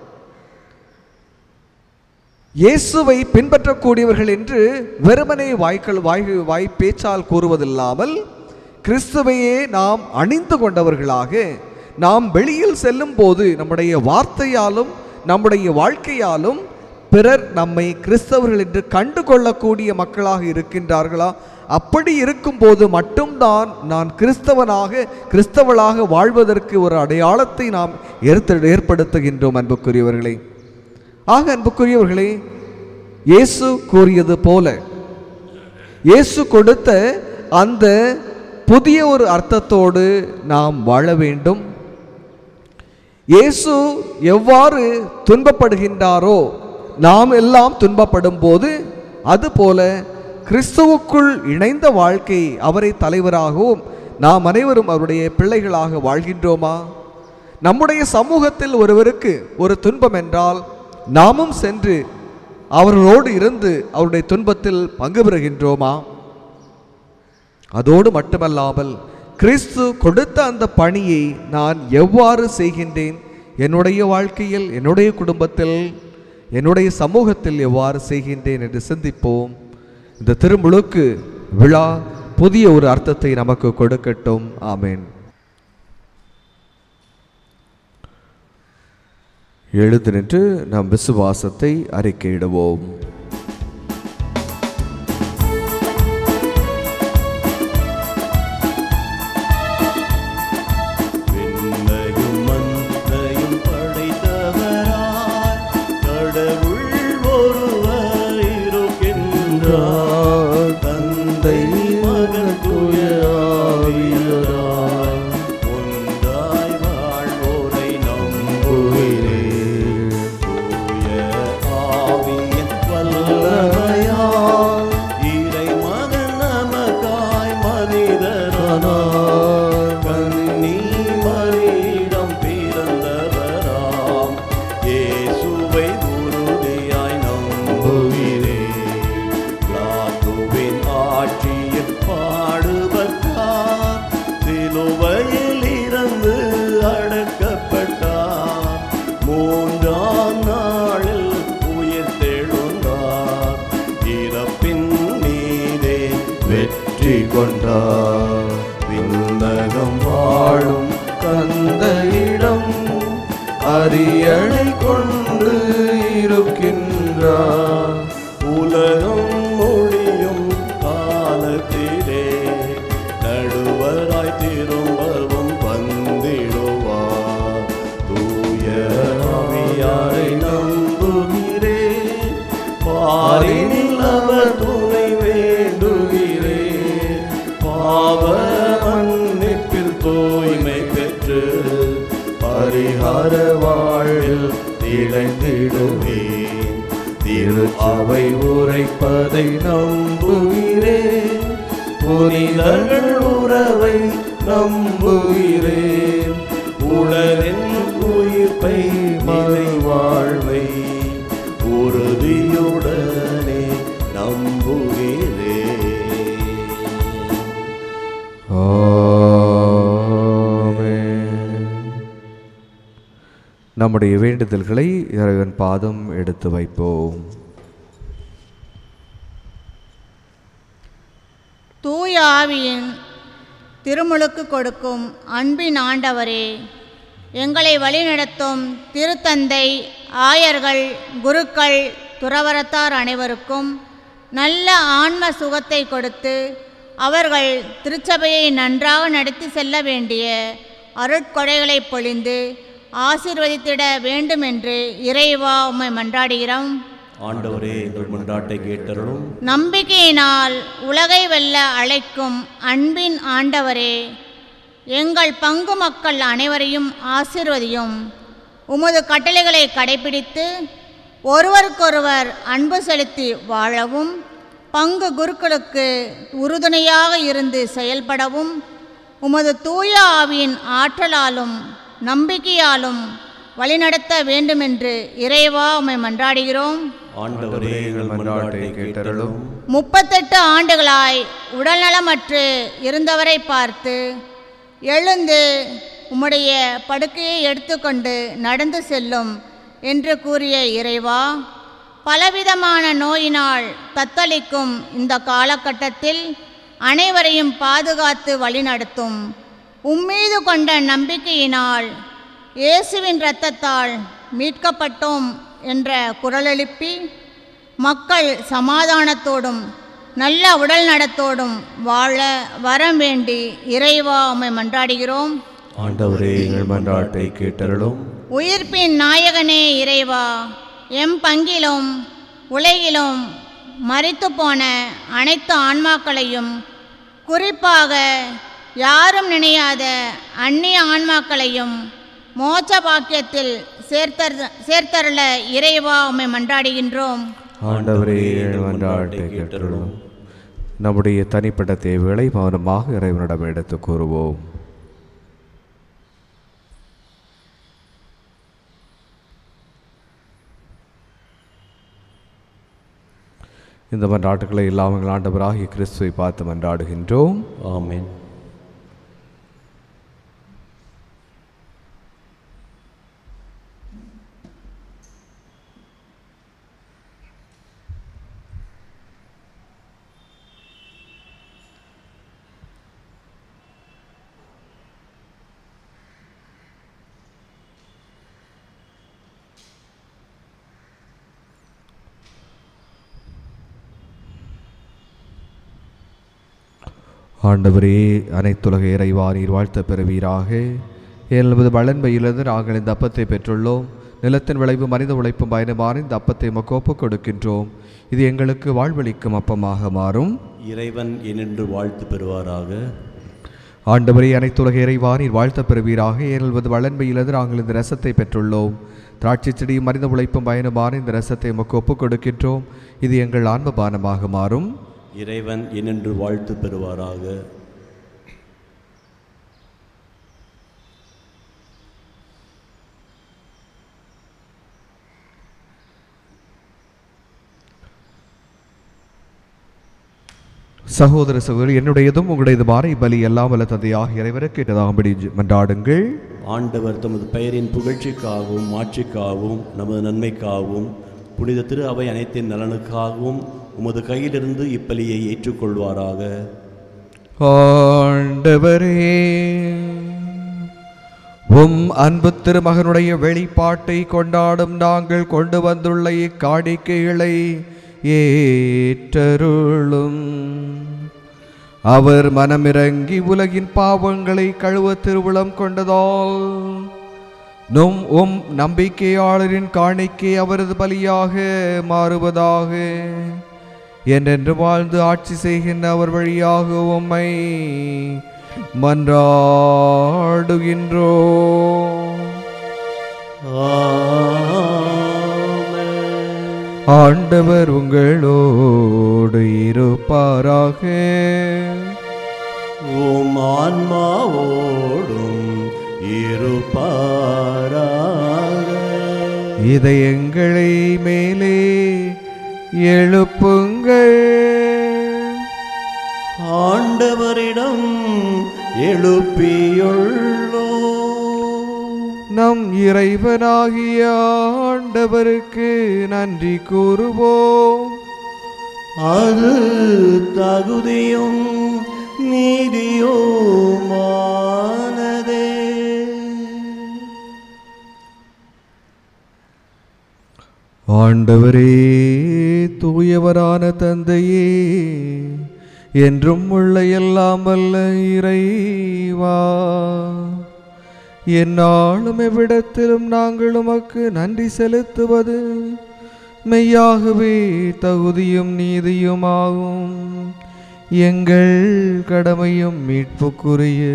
Speaker 5: இயேசுவை பின்பற்றக்கூடியவர்கள் என்று வெறுமனே வாய்க்கள் வாய் வாய் பேச்சால் கூறுவதில்லாமல் கிறிஸ்துவையே நாம் அணிந்து கொண்டவர்களாக நாம் வெளியில் செல்லும் போது நம்முடைய வார்த்தையாலும் நம்முடைய வாழ்க்கையாலும் பிறர் நம்மை கிறிஸ்தவர்கள் என்று கண்டு கொள்ளக்கூடிய மக்களாக இருக்கின்றார்களா அப்படி இருக்கும்போது மட்டும்தான் நான் கிறிஸ்தவனாக கிறிஸ்தவளாக வாழ்வதற்கு ஒரு அடையாளத்தை நாம் ஏற்ப ஏற்படுத்துகின்றோம் அன்புக்குரியவர்களே ஆக அன்புக்குரியவர்களே இயேசு கூறியது போல இயேசு கொடுத்த அந்த புதிய ஒரு அர்த்தத்தோடு நாம் வாழ வேண்டும் இயேசு எவ்வாறு துன்பப்படுகின்றாரோ நாம் எல்லாம் துன்பப்படும் போது அதுபோல கிறிஸ்துவுக்குள் இணைந்த வாழ்க்கை அவரை தலைவராகவும் நாம் அனைவரும் அவருடைய பிள்ளைகளாக வாழ்கின்றோமா நம்முடைய சமூகத்தில் ஒருவருக்கு ஒரு துன்பம் என்றால் நாமும் சென்று அவர்களோடு இருந்து அவருடைய துன்பத்தில் பங்கு பெறுகின்றோமா அதோடு மட்டுமல்லாமல் கிறிஸ்து கொடுத்த அந்த பணியை நான் எவ்வாறு செய்கின்றேன் என்னுடைய வாழ்க்கையில் என்னுடைய குடும்பத்தில் என்னுடைய சமூகத்தில் எவ்வாறு செய்கின்றேன் என்று சிந்திப்போம் இந்த திருமுழுக்கு விழா புதிய ஒரு அர்த்தத்தை நமக்கு கொடுக்கட்டும் ஆமென் எழுந்து நின்று நம் விசுவாசத்தை அறிக்கையிடுவோம்
Speaker 1: விண்ணையும் மண்ணையும் படைத்தவராய் கடவுள் ஒருவர் இருக்கின்றார் தந்தை மகன் தூய ஆவியராய் ஒன்றாய் வாழ்வோரை நம்புகிறேன் தூய ஆவியின் வல்லமையால் இறை மகன் நமக்காய் மனிதரானார் கண்ணி மறியிடம் பிறந்தவராம் இயேசுவை உறுதியாய் நம்புகிறேன் பிளாத்துவின் ஆட்சியில் பாடுபட்டார் சிலுவையில் இறந்து அடக்கப்பட்டார் மூன்றாம் நாளில் உயிர் தெழுந்தார் இறப்பின் மீதே வெற்றி கொண்டார் விண்ணகம் வாழும் தந்தையிடம் அரியணை கொண்டு இருக்கின்றார் உலகம் முடியும் காலத்திலே நடுவராய் திரும்பவும் வந்திடுவார் தூய ஆவியாரை நம்புகிறேன் பாரினில் அவர் துணை வேண்டுகிறேன் பாவ மன்னிப்பில் தூய்மை பெற்று பரிகார வாழ்வில் திளைந்திடுவேன் திரு அவை உரைப்பதை நம்புகிறேன் புனிதர்கள் உறவை நம்புகிறேன் உலகின் உயிர்ப்பை மறை வாழ்வை உறுதியுடனே நம்புகிறேன்
Speaker 5: ஆமென். நம்முடைய வேண்டுதல்களை இறைவன் பாதம் எடுத்து வைப்போம்
Speaker 3: தூய ஆவியின் திருமுழுக்கு கொடுக்கும் அன்பின் ஆண்டவரே எங்களை வழிநடத்தும் திருத்தந்தை ஆயர்கள் குருக்கள் துறவரத்தார் அனைவருக்கும் நல்ல ஆன்ம சுகத்தை கொடுத்து அவர்கள் திருச்சபையை நன்றாக நடத்தி செல்ல வேண்டிய அருட்கொடைகளை பொழிந்து ஆசீர்வதித்திட வேண்டும் என்று இறைவா உம்மை மன்றாடுகிறோம்
Speaker 1: ஆண்டவரே எங்கள் மன்றாட்டை கேட்டருளும்
Speaker 3: நம்பிக்கையினால் உலகை வெல்ல அழைக்கும் அன்பின் ஆண்டவரே எங்கள் பங்கு மக்கள் அனைவரையும் ஆசீர்வதியும் உமது கட்டளைகளை கடைபிடித்து ஒருவருக்கொருவர் அன்பு செலுத்தி வாழவும் பங்கு குருக்களுக்கு உறுதுணையாக இருந்து செயல்படவும் உமது தூய ஆவியின் ஆற்றலாலும் நம்பிக்கையாலும் வழிநடத்த வேண்டுமென்று இறைவா உம்மை மன்றாடுகிறோம்
Speaker 1: ஆண்டவரே எங்கள் மன்றாட்டை கேட்டருளும்
Speaker 3: முப்பத்தெட்டு ஆண்டுகளாய் உடல்நலமற்று இருந்தவரை பார்த்து எழுந்து உம்முடைய படுக்கையை எடுத்துக்கொண்டு நடந்து செல்லும் என்று கூறிய இறைவா பலவிதமான நோயினால் தத்தளிக்கும் இந்த காலகட்டத்தில் அனைவரையும் பாதுகாத்து வழிநடத்தும் உம்மீது கொண்ட நம்பிக்கையினால் இயேசுவின் இரத்தத்தால் மீட்கப்பட்டோம் என்ற குரலெழுப்பி மக்கள் சமாதானத்தோடும் நல்ல உடல் நடத்தோடும் வாழ வரம் வேண்டி இறைவா உம்மை மன்றாடுகிறோம்
Speaker 1: ஆண்டவரே எங்கள் மன்றாட்டை கேட்டருளும்
Speaker 3: உயிர்ப்பின் நாயகனே இறைவா எம் பங்கிலும் உலகிலும் மரித்து போன அனைத்து ஆன்மாக்களையும் குறிப்பாக யாரும் நினையாத அந்நிய ஆன்மாக்களையும் மோட்ச பாக்கியத்தில் சேர்த்தர் சேர்த்தருள இறைவா உம்மை மன்றாடுகின்றோம்
Speaker 5: ஆண்டவரே எங்கள் மன்றாட்டை கேட்டருளும் நம்முடைய தனிப்பட்ட தேவைகளை மௌனமாக இறைவனிடம் எடுத்து கூறுவோம் இந்த மன்றாட்டுகளை இல்லாமல் ஆண்டவராகிய கிறிஸ்துவை பார்த்து மன்றாடுகின்றோம்
Speaker 1: ஆமென்
Speaker 5: ஆண்டவரே அனைத்துலக இறைவா நீர் வாழ்த்த பெறுவீராக எனது வளன்பையிலிருந்து நாங்கள் இந்த அப்பத்தை பெற்றுள்ளோம் நிலத்தின் விளைவு மனித உழைப்பும் பயணமான இந்த அப்பத்தை உமக்கு ஒப்புக் கொடுக்கின்றோம் இது எங்களுக்கு வாழ்வளிக்கும் அப்பமாக மாறும்
Speaker 1: இறைவன் என்னென்று வாழ்த்து பெறுவாராக
Speaker 5: ஆண்டவரே அனைத்துலக இறைவா நீர் வாழ்த்த பெறுவீராக எனது வளன்பையிலிருந்து நாங்கள் இந்த ரசத்தை பெற்றுள்ளோம் திராட்சை செடியும் மனித உழைப்பும் பயணமான இந்த ரசத்தை உமக்கு ஒப்புக் கொடுக்கின்றோம் இது எங்கள் ஆன்ம பானமாக மாறும்
Speaker 1: இறைவன் என்னென்று வாழ்த்து பெறுவாராக
Speaker 5: சகோதர சகோதரி என்னுடையதும் உங்களுடையது மாறை பலி எல்லாம் வல்ல தந்தையாக இறைவருக்கு கேட்டதாகும்படி மன்றாடுங்கள்
Speaker 1: ஆண்டவர் தமது பெயரின் புகழ்ச்சிக்காகவும் மாட்சிக்காகவும் நமது நன்மைக்காகவும் புனித திரு அவை அனைத்தின் நலனுக்காகவும் உமது கையிலிருந்து இப்பலியை ஏற்றுக்கொள்வாராக
Speaker 5: ஆண்டவரே உம் அன்பு திருமகனுடைய வெளிப்பாட்டை கொண்டாடும் நாங்கள் கொண்டு வந்துள்ள இக்காணிக்கைகளை ஏற்றருளும் அவர் மனமிறங்கி உலகின் பாவங்களை கழுவ திருவுளம் கொண்டதால் நும் உம் நம்பிக்கையாளரின் காணிக்கை அவரது பலியாக மாறுவதாக என்றென்று வாழ்ந்து ஆட்சி செய்கின்ற அவர் வழியாக உம்மை மன்றாடுகின்றோ ஆண்டவர் உங்களோடு இருப்பாராக
Speaker 1: ஓம் ஆன்மாவோடும் இருப்பாராக
Speaker 5: இதயங்களை மேலே எழுப்புங்கள்
Speaker 1: ஆண்டவரிடம் எழுப்பியுள்ளோ
Speaker 5: நம் இறைவனாகிய ஆண்டவருக்கு நன்றி கூறுவோம்
Speaker 1: அது தகுதியும் நீதியுமானதே
Speaker 5: ஆண்டவரே தூயவரான தந்தையே என்றும் உள்ள எல்லாம் வல்ல இறைவா என்னாலும் எவ்விடத்திலும் நாங்கள் உமக்கு நன்றி செலுத்துவது மெய்யாகவே தகுதியும் நீதியுமாகும் எங்கள் கடமையும் மீட்புக்குரிய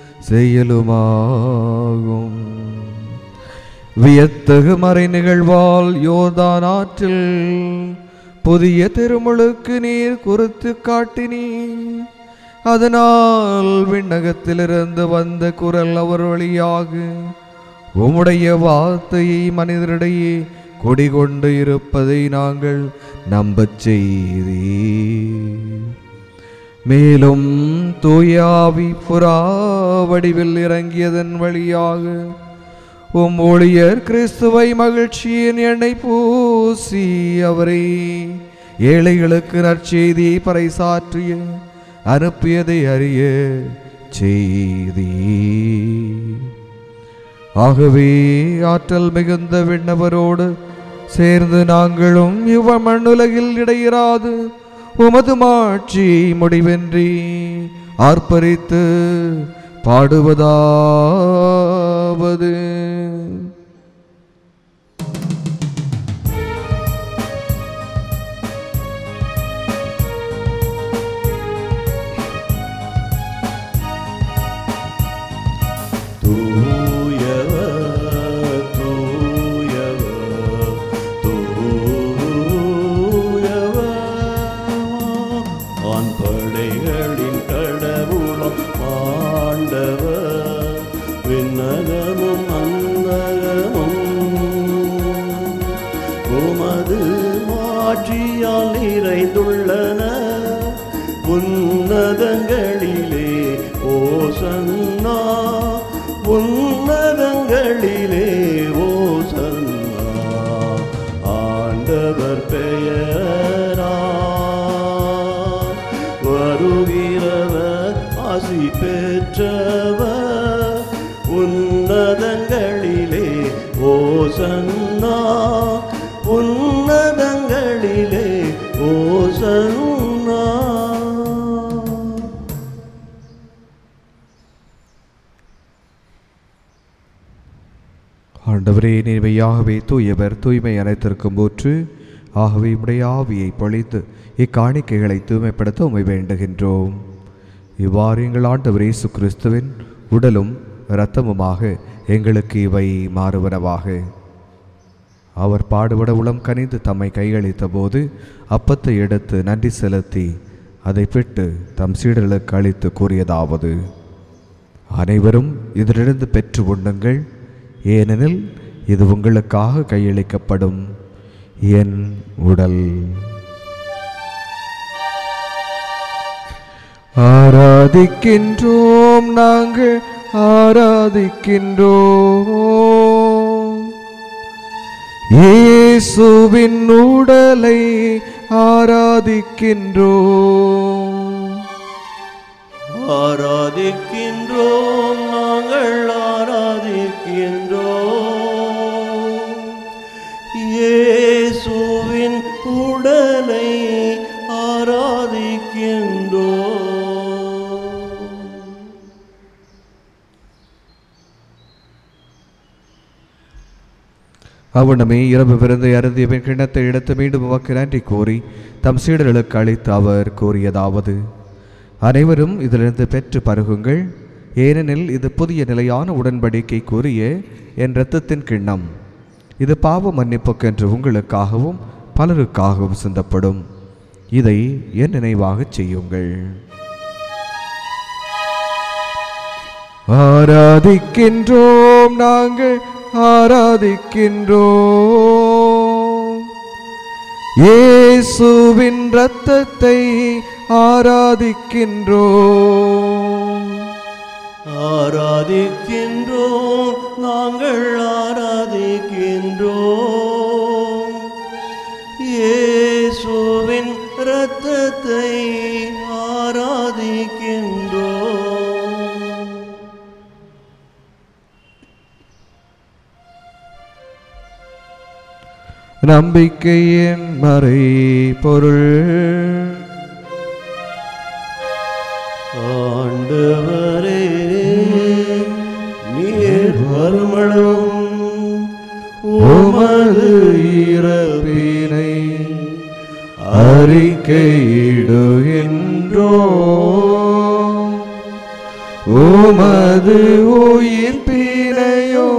Speaker 5: செயலுமாகும் வியத்தகு மறை நிகழ்வால் யோர்தான் ஆற்றில் புதிய திருமுழுக்கு நீர் குறித்து காட்டினீர் அதனால் விண்ணகத்திலிருந்து வந்த குரல் அவர் வழியாக உம்முடைய வார்த்தையை மனிதரிடையே குடிகொண்டு இருப்பதை நாங்கள் நம்பச் செய்தீர் மேலும் தூயாவி புறா வடிவில் இறங்கியதன் வழியாக உம் ஊழியர் கிறிஸ்துவை மகிழ்ச்சியின் எண்ணெய் பூசி அவரை ஏழைகளுக்கு நற்செய்தியை பறைசாற்றிய அனுப்பியதை அறிய செய்தி ஆகவே ஆற்றல் மிகுந்த விண்ணவரோடு சேர்ந்து நாங்களும் இவ்வ மண்ணுலகில் இடையிறாது உமது மாட்சி முடிவின்றி ஆர்ப்பரித்து பாடுவதாவது
Speaker 1: தூயவர் தூயவர் தூயவர் ஆண் படைகளின் கடவுளும் ஆண்டவர் விண்ணகமும் அந்தகமும் உமது மாட்சியால் நிறைந்துள்ளன உன்னதங்களிலே ஓசன்னா உன்னதங்களிலே ஓசன்னா ஆண்டவர் பெயரா வருகிறவர் ஆசி பெற்றவர் உன்னதங்களிலே ஓசன்னா உன்னதங்களிலே ஓசன்னா
Speaker 5: ஆண்டவரே நீர்மையாகவே தூயவர் தூய்மை அனைத்திற்கும் ஊற்று ஆகவே உடைய ஆவியை பொழித்து இக்காணிக்கைகளை தூய்மைப்படுத்த உமை வேண்டுகின்றோம் இவ்வாறு எங்கள் ஆண்டவர் இயேசு கிறிஸ்துவின் உடலும் இரத்தமுமாக எங்களுக்கு இவை மாறுவனவாக அவர் பாடுபட உளம் கனிந்து தம்மை கையளித்த போது அப்பத்தை எடுத்து நன்றி செலுத்தி அதை பிட்டு தம் சீடர்களுக்கு அளித்து கூறியதாவது அனைவரும் இதிலிருந்து பெற்று உண்ணுங்கள் ஏனெனில் இது உங்களுக்காக கையளிக்கப்படும் என் உடல் ஆராதிக்கின்றோம் நாங்கள் ஆராதிக்கின்றோம் இயேசுவின் உடலை ஆராதிக்கின்றோம்
Speaker 1: ஆராதிக்கின்றோம் நாங்கள் ஆராதிக்கின்றோம் இயேசுவின் உடலை ஆராதிக்கின்றோம்
Speaker 5: அவனமே இரவு விருந்தை அருந்தியவன் கிண்ணத்தை எடுத்து மீண்டும் உமக்கு நன்றி கூறி தம் சீடர்களுக்கு அளித்து அவர் கூறியதாவது அனைவரும் இதிலிருந்து பெற்று பருகுங்கள் ஏனெனில் இது புதிய நிலையான உடன்படிக்கை கூறிய என் இரத்தத்தின் கிண்ணம் இது பாவ மன்னிப்புக்கென்று உங்களுக்காகவும் பலருக்காகவும் சிந்தப்படும் இதை என் நினைவாகச் செய்யுங்கள் ஆராதிக்கின்றோம் நாங்கள் ஆராதிக்கின்றோம் இயேசுவின் இரத்தத்தை ஆராதிக்கின்றோம்
Speaker 1: ஆராதிக்கின்றோம் நாங்கள் ஆராதிக்கின்றோம் இயேசுவின் இரத்தத்தை ஆராதிக்கின்றோம்
Speaker 5: நம்பிக்கையின் மறை பொருள்
Speaker 1: ஆண்டவரே நீர் வருமளவும்
Speaker 5: உமது இறப்பினை அறிக்கையிடுகின்றோம் உமது உயிர்ப்பினையும்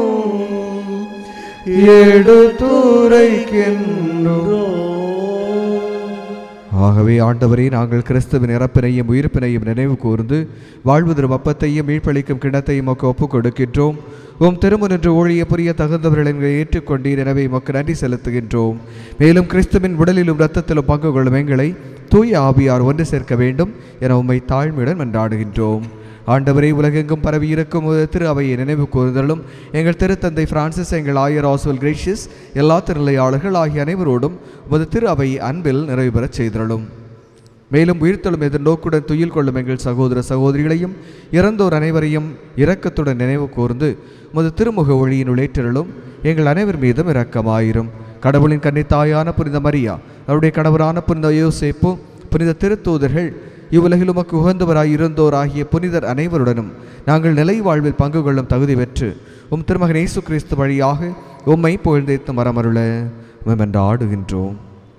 Speaker 5: எடுத்துரைக்கின்றோம் ஆகவே ஆண்டவரே நாங்கள் கிறிஸ்துவின் இறப்பினையும் உயிர்ப்பினையும் நினைவு கூர்ந்து வாழ்வு தரும் அப்பத்தையும் மீட்பளிக்கும் கிணத்தையும் மக்கு ஒப்புக் கொடுக்கின்றோம் உம் திருமுனின்று ஊழிய புரிய தகுந்தவர்கள் எங்களை ஏற்றுக்கொண்டீர் எனவே மக்கு நன்றி செலுத்துகின்றோம் மேலும் கிறிஸ்துவின் உடலிலும் இரத்தத்திலும் பங்கு கொள்ளும் எங்களை தூய ஆவியார் ஒன்று சேர்க்க வேண்டும் என உம்மை தாழ்மையுடன் மன்றாடுகின்றோம் ஆண்டவரை உலகெங்கும் பரவி இருக்கும் உமது திரு அவையை நினைவு கூறுதலும் எங்கள் திருத்தந்தை பிரான்சிஸ் எங்கள் ஆயர் ஆசுவல் கிரேஷியஸ் எல்லா திருநிலையாளர்கள் ஆகிய அனைவரோடும் உமது திரு அவை அன்பில் நிறைவு பெறச் செய்தருளும் மேலும் உயிர்த்தெழும் எதிர்நோக்குடன் துயில் கொள்ளும் எங்கள் சகோதர சகோதரிகளையும் இறந்தோர் அனைவரையும் இரக்கத்துடன் நினைவு கூர்ந்து உமது திருமுக ஒளியினுள் ஏற்றிருளும் எங்கள் அனைவர் மீதும் இரக்கமாயிரும் கடவுளின் கன்னித்தாயான புனித மரியா அவருடைய கணவரான புனித யோசேப்பு புனித திருத்தூதர்கள் இவ்வுலகில் உமக்கு உகந்தவராய் இருந்தோர் ஆகிய புனிதர் அனைவருடனும் நாங்கள் நிலை வாழ்வில் பங்கு கொள்ளும் தகுதி பெற்று உம் திருமகன் இயேசு கிறிஸ்து வழியாக உம்மை புகழ்ந்தேத்து மரமருள உமென்று ஆடுகின்றோம்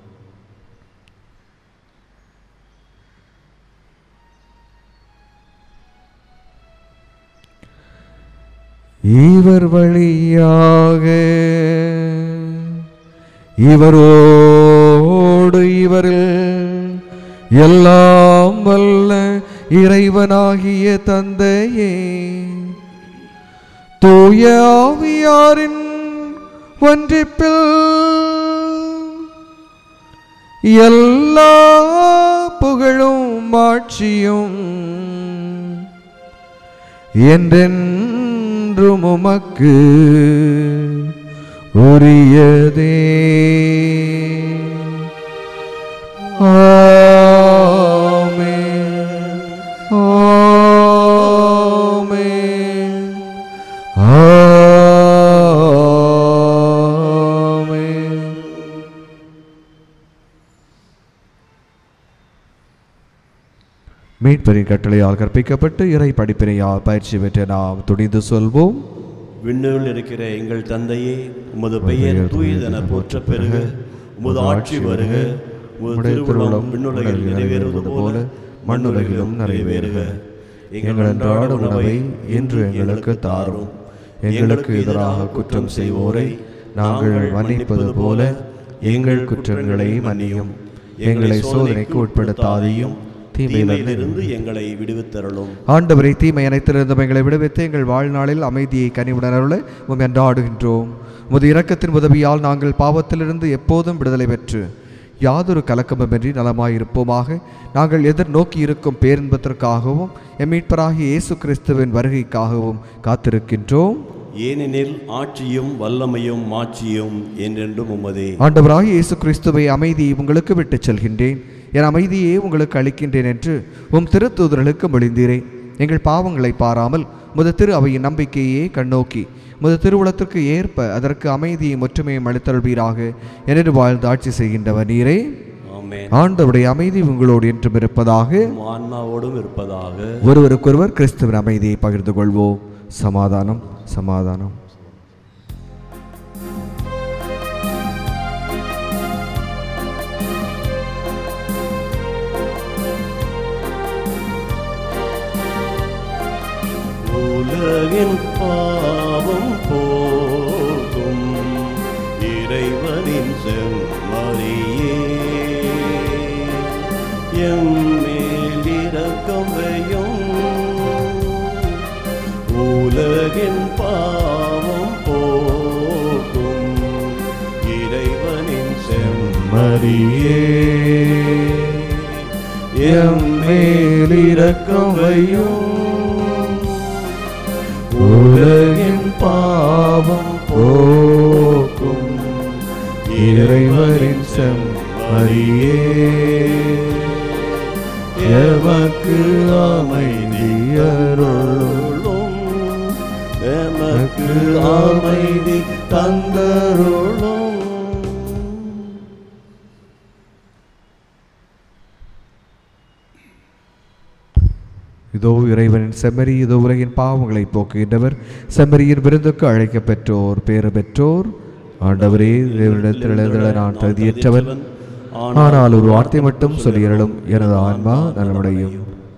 Speaker 5: இவர் வழியாக இவரோடு இவரில் எல்லாம் வல்ல இறைவனாகிய தந்தையே தூய ஆவியாரின் ஒன்றிப்பில் எல்லா புகழும் மாட்சியும் என்றென்றும் உமக்கு உரியதே ஆமென் ஆமென் ஆமென் மீட்பரின் கட்டளையால் கற்பிக்கப்பட்டு இறை படிப்பினையால் பயிற்சி பெற்ற நாம் துணிந்து சொல்வோம்
Speaker 1: விண்ணுள் இருக்கிற எங்கள் தந்தையே உமது பெயர் தூயதென போற்ற பெருக உமது ஆட்சி வருக உமது திருவுளம் விண்ணுலகில் நிறைவேறுவது போல மண்ணுலகிலும் நிறைவேறுக
Speaker 2: எங்கள் அன்றாட உணவை இன்று எங்களுக்கு தாரும் எங்களுக்கு எதிராக குற்றம் செய்வோரை நாங்கள் மன்னிப்பது போல எங்கள் குற்றங்களை மன்னியும் எங்களை சோதனைக்கு உட்படுத்தாதையும் தீமையிலிருந்து
Speaker 1: தீமையிலிருந்து எங்களை விடுவித்தருளும்
Speaker 5: ஆண்டவரை தீமை அனைத்திலிருந்தும் எங்களை விடுவித்து எங்கள் வாழ்நாளில் அமைதியை கனிவுடன் அருள உம் என்றாடுகின்றோம் உமது இரக்கத்தின் உதவியால் நாங்கள் பாவத்திலிருந்து எப்போதும் விடுதலை பெற்று யாதொரு கலக்கமுமின்றி நலமாயிருப்போமாக நாங்கள் எதிர்நோக்கி இருக்கும் பேரின்பத்திற்காகவும் எம் மீட்பராகிய இயேசு கிறிஸ்துவின் வருகைக்காகவும் காத்திருக்கின்றோம்
Speaker 1: ஏனெனில் ஆட்சியும் வல்லமையும் மாட்சியும் என்றென்றும் உமதே
Speaker 5: ஆண்டவராகிய இயேசு கிறிஸ்துவை அமைதியை உங்களுக்கு விட்டுச் செல்கின்றேன் என் அமைதியை உங்களுக்கு அளிக்கின்றேன் என்று உம் திருத்தூதர்களுக்கு மொழிந்தீரே எங்கள் பாவங்களை பாராமல் முத திரு அவையின் நம்பிக்கையே கண்ணோக்கி முத திருவுளத்திற்கு ஏற்ப அதற்கு அமைதியும் ஒற்றுமையும் அளித்தருள்வீராக என்று வாழ்ந்து ஆட்சி செய்கின்றவர் நீரே
Speaker 1: ஆமென்
Speaker 5: ஆண்டவருடைய அமைதி உங்களோடு என்றும் இருப்பதாக
Speaker 1: உம் ஆன்மாவோடும் இருப்பதாக
Speaker 5: ஒருவருக்கொருவர் கிறிஸ்துவின் அமைதியை பகிர்ந்து கொள்வோம் சமாதானம் சமாதானம்
Speaker 1: உலகின் பாவம் போகும் இறைவனின் செம்மறியே எம்மேல் இரக்கம் வையும் உலகின் பாவம் போகும் இறைவனின் செம்மறியே எம்மேல் இரக்கம் வையும் உலகின் பாவம் போக்கும் இறைவரின் செம்மறியே எமக்கு அமைதியருளும் எமக்கு அமைதி தந்தருளும்
Speaker 5: இதோ இறைவனின் செம்மறி இதோ உலகின் பாவங்களை போக்குகின்றவர் செம்மறியின் விருந்துக்கு அழைக்க பெற்றோர் பேறு பெற்றோர் ஆண்டவரே தேவனிடத்தில் எழுதல நான் தகுதியற்றவன் ஆனால் ஒரு வார்த்தை மட்டும் சொல்லியறலும் எனது ஆன்மா நலமடையும்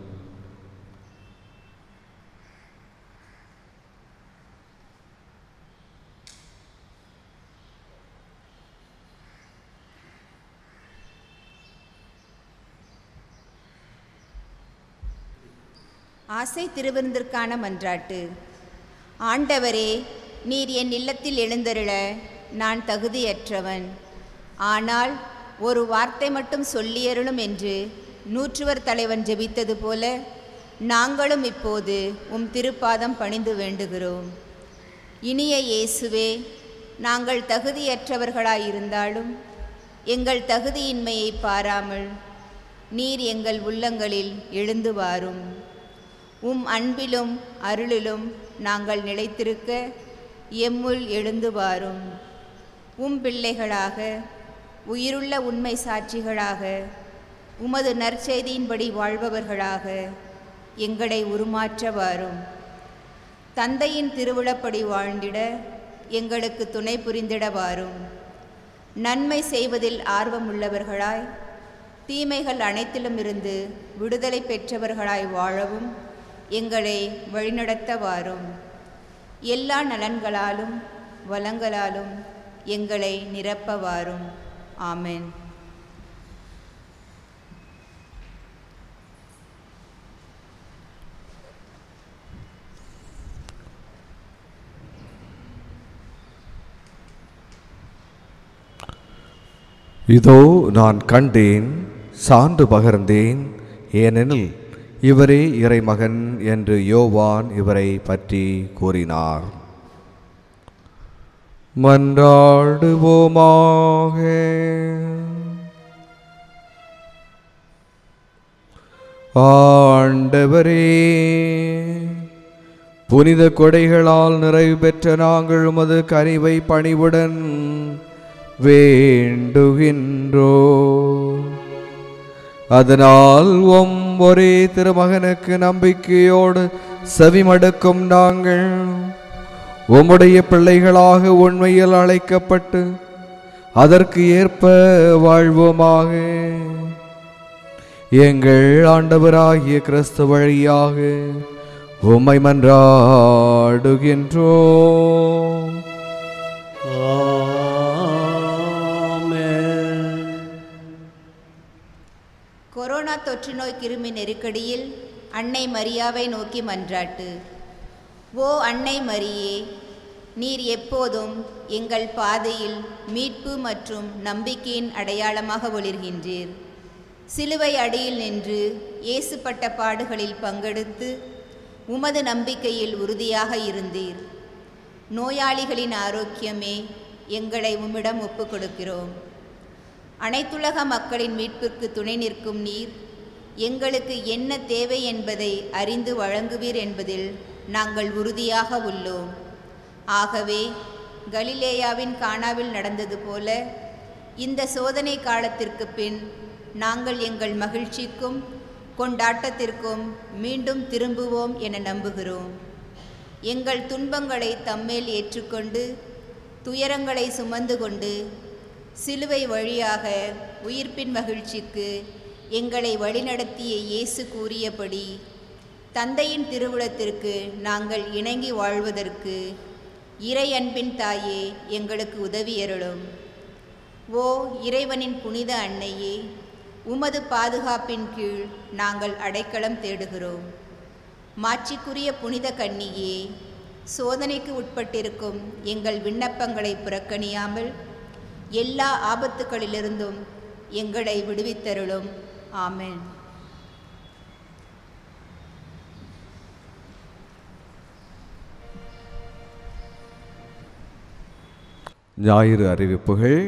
Speaker 4: ஆசை திருவிருந்திற்கான மன்றாட்டு ஆண்டவரே நீர் என் இல்லத்தில் எழுந்தருள நான் தகுதியற்றவன் ஆனால் ஒரு வார்த்தை மட்டும் சொல்லியருளும் என்று நூற்றுவர் தலைவன் ஜெபித்தது போல நாங்களும் இப்போது உம் திருப்பாதம் பணிந்து வேண்டுகிறோம் இனிய இயேசுவே நாங்கள் தகுதியற்றவர்களாயிருந்தாலும் எங்கள் தகுதியின்மையை பாராமல் நீர் எங்கள் உள்ளங்களில் எழுந்து வாரும் உம் அன்பிலும் அருளிலும் நாங்கள் நிலைத்திருக்க எம்முள் எழுந்து வாரும் உம் பிள்ளைகளாக உயிருள்ள உண்மை சாட்சிகளாக உமது நற்செய்தியின்படி வாழ்பவர்களாக எங்களை உருமாற்ற வாரும் தந்தையின் திருவிழப்படி வாழ்ந்திட எங்களுக்கு துணை புரிந்திட வாரும் நன்மை செய்வதில் ஆர்வமுள்ளவர்களாய் தீமைகள் அனைத்திலும் இருந்து விடுதலை பெற்றவர்களாய் வாழவும் எங்களை வழிநடத்த வாரும் எல்லா நலன்களாலும் வளங்களாலும் எங்களை நிரப்ப வாரும் ஆமென்
Speaker 5: இதோ நான் கண்டேன் சான்று பகர்ந்தேன் ஏனெனில் இவரே இறைமகன் என்று யோவான் இவரை பற்றி கூறினார் மன்றாடுவோமாக ஆண்டவரே புனித கொடைகளால் நிறைவு பெற்ற நாங்கள் உமது கனிவை பணிவுடன் வேண்டுகின்றோ அதனால் உம் ஒரே திருமகனுக்கு நம்பிக்கையோடு செவிமடுக்கும் நாங்கள்
Speaker 2: உம்முடைய பிள்ளைகளாக உண்மையில் அழைக்கப்பட்டு அதற்கு ஏற்ப வாழ்வோமாக எங்கள் ஆண்டவராகிய கிறிஸ்து வழியாக உம்மை மன்றாடுகின்றோம்
Speaker 1: ஆமென்.
Speaker 4: கொரோனா தொற்று நோய் கிருமி நெருக்கடியில் அன்னை மரியாவை நோக்கி மன்றாட்டு ஓ அன்னை மரியே நீர் எப்போதும் எங்கள் பாதையில் மீட்பு மற்றும் நம்பிக்கையின் அடையாளமாக ஒளிர்கின்றீர் சிலுவை அடியில் நின்று இயேசுப்பட்ட பாடுகளில் பங்கெடுத்து உமது நம்பிக்கையில் உறுதியாக இருந்தீர் நோயாளிகளின் ஆரோக்கியமே எங்களை உம்மிடம் ஒப்புக் கொடுக்கிறோம் அனைத்துலக மக்களின் மீட்பிற்கு துணை நிற்கும் நீர் எங்களுக்கு என்ன தேவை என்பதை அறிந்து வழங்குவீர் என்பதில் நாங்கள் உறுதியாக உள்ளோம் ஆகவே கலிலேயாவின் கானாவில் நடந்தது போல இந்த சோதனை காலத்திற்கு பின் நாங்கள் எங்கள் மகிழ்ச்சிக்கும் கொண்டாட்டத்திற்கும் மீண்டும் திரும்புவோம் என நம்புகிறோம் எங்கள் துன்பங்களை தம்மேல் ஏற்றுக்கொண்டு துயரங்களை சுமந்து கொண்டு சிலுவை வழியாக உயிர்ப்பின் மகிழ்ச்சிக்கு எங்களை வழிநடத்திய இயேசு கூறியபடி தந்தையின் திருவுளத்திற்கு நாங்கள் இணங்கி வாழ்வதற்கு இறை அன்பின் தாயே எங்களுக்கு உதவியருளும் ஓ இறைவனின் புனித அன்னையே உமது பாதுகாப்பின் கீழ் நாங்கள் அடைக்கலம் தேடுகிறோம் மாட்சிக்குரிய புனித கன்னியே சோதனைக்கு உட்பட்டிருக்கும் எங்கள் விண்ணப்பங்களை புறக்கணியாமல் எல்லா ஆபத்துகளிலிருந்தும் எங்களை விடுவித்தருளும் ஆமென்
Speaker 2: ஞாயிறு அறிவிப்புகள்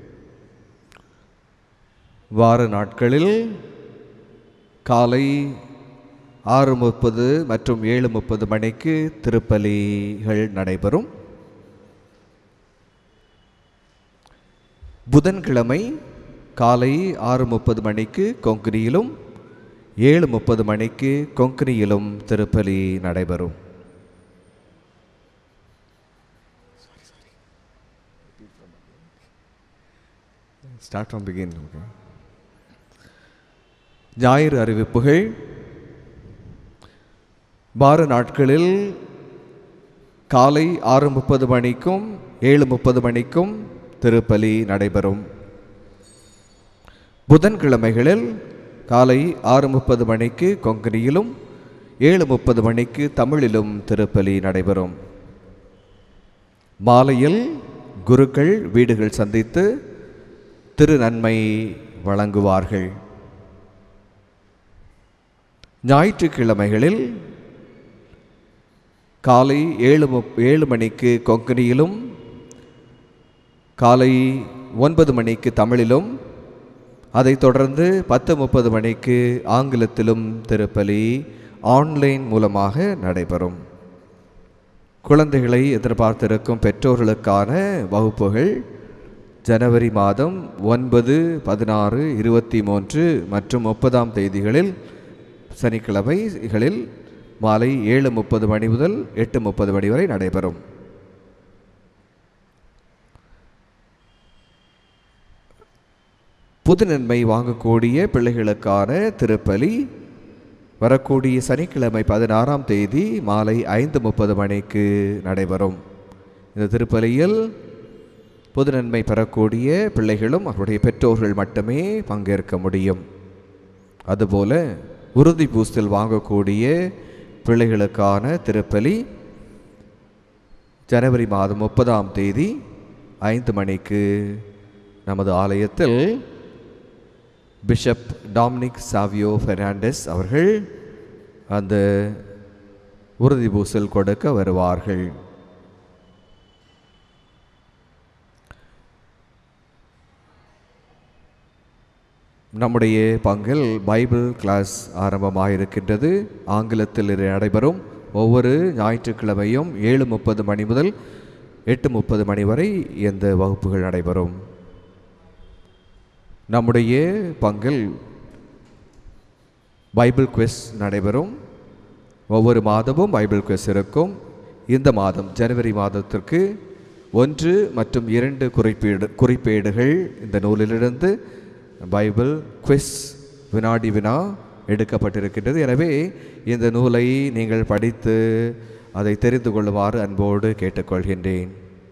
Speaker 2: வார நாட்களில் காலை ஆறு முப்பது மற்றும் ஏழு முப்பது மணிக்கு திருப்பலிகள் நடைபெறும் புதன்கிழமை காலை ஆறு முப்பது மணிக்கு கொங்கிரியிலும் ஏழு முப்பது மணிக்கு கொங்கிரியிலும் திருப்பலி நடைபெறும் ஸ்டார்ட் ஃப்ரம் பிகின் ஓகே ஞாயிறு அறிவிப்புகள் வார நாட்களில் காலை ஆறு முப்பது மணிக்கும் ஏழு முப்பது மணிக்கும் திருப்பலி நடைபெறும் புதன்கிழமைகளில் காலை ஆறு முப்பது மணிக்கு கொங்கனியிலும் ஏழு முப்பது மணிக்கு தமிழிலும் திருப்பலி நடைபெறும் மாலையில் குருக்கள் வீடுகள் சந்தித்து திரு நன்மை வழங்குவார்கள் ஞாயிற்றுக்கிழமைகளில் காலை ஏழு முப் ஏழு மணிக்கு கொங்கனியிலும் காலை ஒன்பது மணிக்கு தமிழிலும் அதைத் தொடர்ந்து பத்து முப்பது மணிக்கு ஆங்கிலத்திலும் திருப்பலி ஆன்லைன் மூலமாக நடைபெறும் குழந்தைகளை எதிர்பார்த்திருக்கும் பெற்றோர்களுக்கான வகுப்புகள் ஜனவரி மாதம் ஒன்பது பதினாறு இருபத்தி மூன்று மற்றும் முப்பதாம் தேதிகளில் சனிக்கிழமைகளில் மாலை ஏழு முப்பது மணி முதல் எட்டு முப்பது மணி வரை நடைபெறும் புது நன்மை வாங்கக்கூடிய பிள்ளைகளுக்கான திருப்பலி வரக்கூடிய சனிக்கிழமை பதினாறாம் தேதி மாலை ஐந்து முப்பது மணிக்கு நடைபெறும் இந்த திருப்பலியில் பொது நன்மை பெறக்கூடிய பிள்ளைகளும் அவருடைய பெற்றோர்கள் மட்டுமே பங்கேற்க முடியும் அதுபோல உறுதி பூஸ்டில் வாங்கக்கூடிய பிள்ளைகளுக்கான திருப்பலி ஜனவரி மாதம் முப்பதாம் தேதி ஐந்து மணிக்கு நமது ஆலயத்தில் பிஷப் டாமினிக் சாவியோ பெர்னாண்டஸ் அவர்கள் அந்த உறுதி பூசல் கொடுக்க வருவார்கள் நம்முடைய பங்கில் பைபிள் கிளாஸ் ஆரம்பமாக இருக்கின்றது ஆங்கிலத்தில் இது நடைபெறும் ஒவ்வொரு ஞாயிற்றுக்கிழமையும் ஏழு முப்பது மணி முதல் எட்டு முப்பது மணி வரை இந்த வகுப்புகள் நடைபெறும் நம்முடைய பங்கில் பைபிள் குவிஸ் நடைபெறும் ஒவ்வொரு மாதமும் பைபிள் குவிஸ் இருக்கும்
Speaker 5: இந்த மாதம் ஜனவரி மாதத்திற்கு ஒன்று மற்றும் இரண்டு குறிப்பேடு குறிப்பேடுகள் இந்த நூலிலிருந்து பைபிள் குவிஸ் வினாடி வினா எடுக்கப்பட்டிருக்கின்றது எனவே இந்த நூலை நீங்கள் படித்து அதை தெரிந்து கொள்ளுமாறு அன்போடு கேட்டுக்கொள்கின்றேன்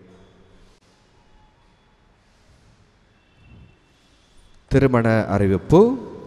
Speaker 5: திருமண அறிவிப்பு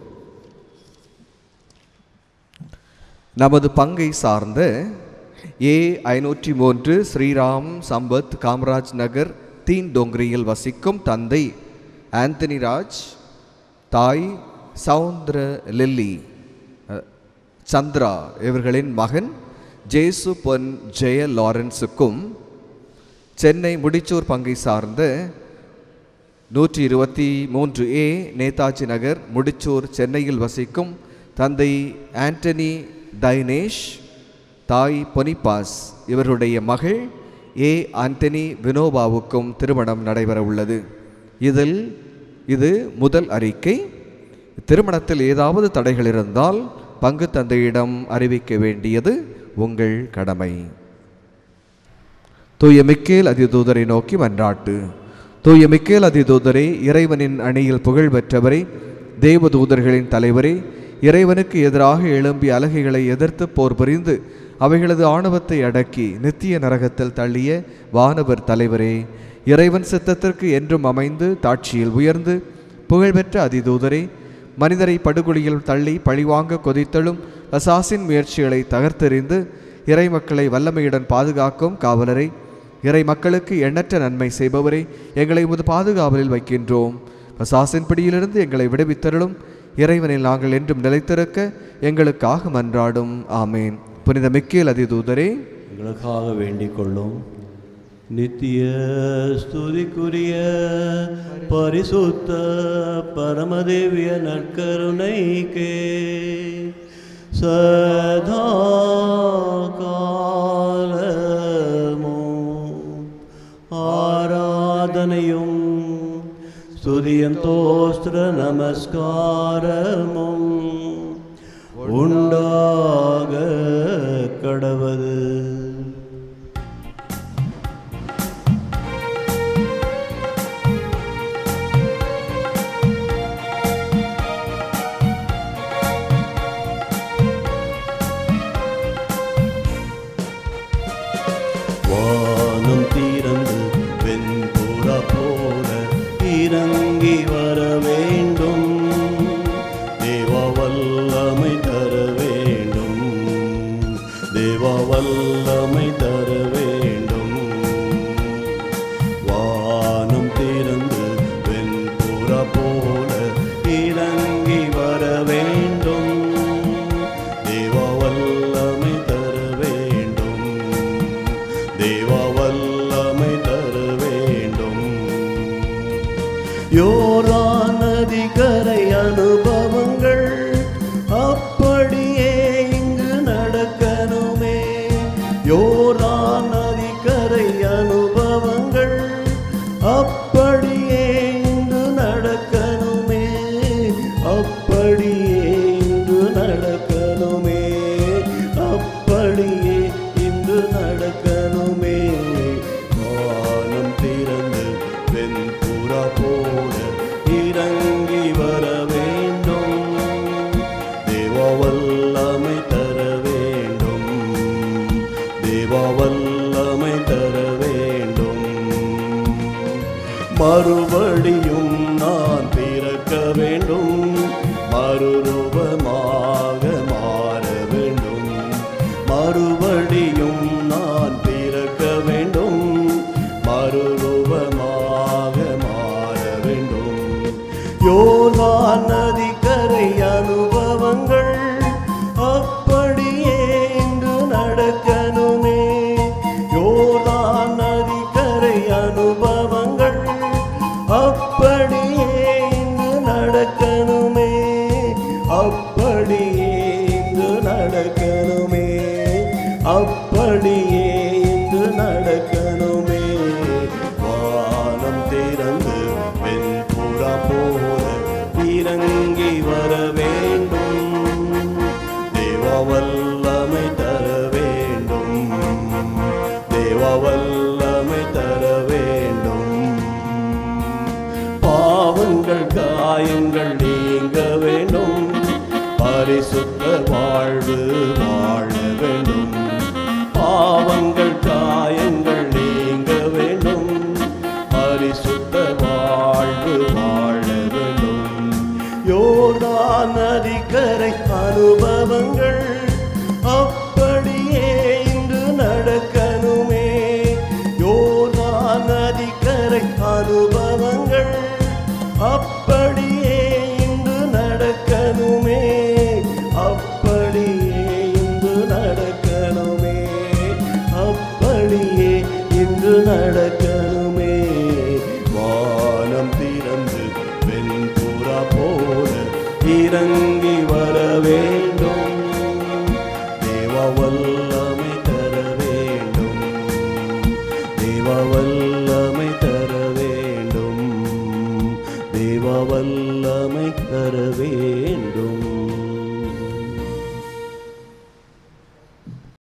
Speaker 5: நமது பங்கை சார்ந்த ஏ ஐநூற்றி மூன்று ஸ்ரீராம் சம்பத் காமராஜ் நகர் தீன் டோங்கரியில் வசிக்கும் தந்தை ஆந்தனி ராஜ் தாய் சவுந்தர லில்லி அஹ், சந்திரா இவர்களின் மகன் ஜேசு பொன் ஜெய லாரன்ஸுக்கும் சென்னை முடிச்சூர் பங்கை சார்ந்த நூற்றி இருபத்தி மூன்று ஏ நேதாஜி நகர் முடிச்சூர் சென்னையில் வசிக்கும் தந்தை ஆண்டனி தைனேஷ் தாய் பொனிபாஸ் இவருடைய மகள் ஏ ஆண்டனி வினோபாவுக்கும் திருமணம் நடைபெற உள்ளது இதில் இது முதல் அறிக்கை திருமணத்தில் ஏதாவது தடைகள் இருந்தால் பங்கு தந்தையிடம் அறிவிக்க வேண்டியது உங்கள் கடமை தூய மிக்கேல் அதிதூதரை நோக்கி மன்றாட்டு தூய மிக்கேல் அதிதூதரே இறைவனின் அணியில் புகழ் பெற்றவரே தேவதூதர்களின் தலைவரே இறைவனுக்கு எதிராக எழும்பி அலகைகளை எதிர்த்து போர் புரிந்து அவைகளது ஆணவத்தை அடக்கி நித்திய நரகத்தில் தள்ளிய வானவர் தலைவரே இறைவன் சித்தத்திற்கு என்றும் அமைந்து தாட்சியில் உயர்ந்து புகழ்பெற்ற அதிதூதரே மனிதரை படுகொலியில் தள்ளி பழிவாங்க கொதித்தழும் அசாசின் முயற்சிகளை தகர்த்தெறிந்து இறை மக்களை வல்லமையுடன் பாதுகாக்கும் காவலரை இறை மக்களுக்கு எண்ணற்ற நன்மை செய்பவரே எங்களை உமது பாதுகாவலில் வைக்கின்றோம் பசாசின் பிடியிலிருந்து எங்களை விடுவித்தருளும் இறைவனில் நாங்கள் என்றும் நிலைத்திருக்க எங்களுக்காக மன்றாடும் ஆமேன் புனித மிக்கேல் அதிதூதரே
Speaker 1: எங்களுக்காக வேண்டிக் கொள்ளும் நித்திய ஸ்துதிக்குரிய பரிசுத்த பரமதேவிய நற்கருணைக்கே சதா காலமும் ஆராதனையும் ஸ்துதியம் தோஸ்திர நமஸ்காரமும் உண்டாக கடவது வானம் திறந்து வெண்புறா போல இறங்கி வர வேண்டும் தேவா வல்லமை தர வேண்டும் தேவா வல்லமை தர வேண்டும் வானம் திறந்து வெண்புறா போல இறங்கி வர வேண்டும் தேவா வல்லமை தர வேண்டும் தேவா வல்லமை தர வேண்டும் யோரான் நதிக்கரை அனுபவங்கள் அப்படியே இங்கு நடக்கணுமே யோரான் நதிக்கரை அனுபவங்கள் அப்படியே இங்கு நடக்கணுமே அப்படியே இங்கு நடக்கணுமே அப்படியே இன்று நடக்கணுமே வானம் திறந்து வெண்புறா போல இறங்கி வர வேண்டும் தேவா வல்லமை தர வேண்டும் தேவா வல்லமை தர வேண்டும் மறுபடியும் நான் பிறக்க வேண்டும் மறுரூபமாக மாற வேண்டும் மறுபடியும் நான் பிறக்க வேண்டும் மறுரூபமாக மாற வேண்டும் யோர்தான் நதிக்கரை அனுபவங்கள் அப்படியே இன்று நடக்கணுமே யோர்தான் நதிக்கரை அனுபவங்கள் அப்ப பாவங்கள் காயங்கள் நீங்க வேண்டும் பரிசுத்த வாழ்வு வாழ வேண்டும் பாவங்கள் காயங்கள் நீங்க வேண்டும் பரிசுத்த வாழ்வு வாழ வேண்டும் யோர்தான் நதிக்கரை அனுபவங்கள் அப்படியே இன்று நடக்கணுமே யோர்தான் நதிக்கரை அனுபவங்கள் அப்படியே இன்று நடக்கணுமே அப்படியே இன்று நடக்கணுமே அப்படியே இன்று நடக்கணுமே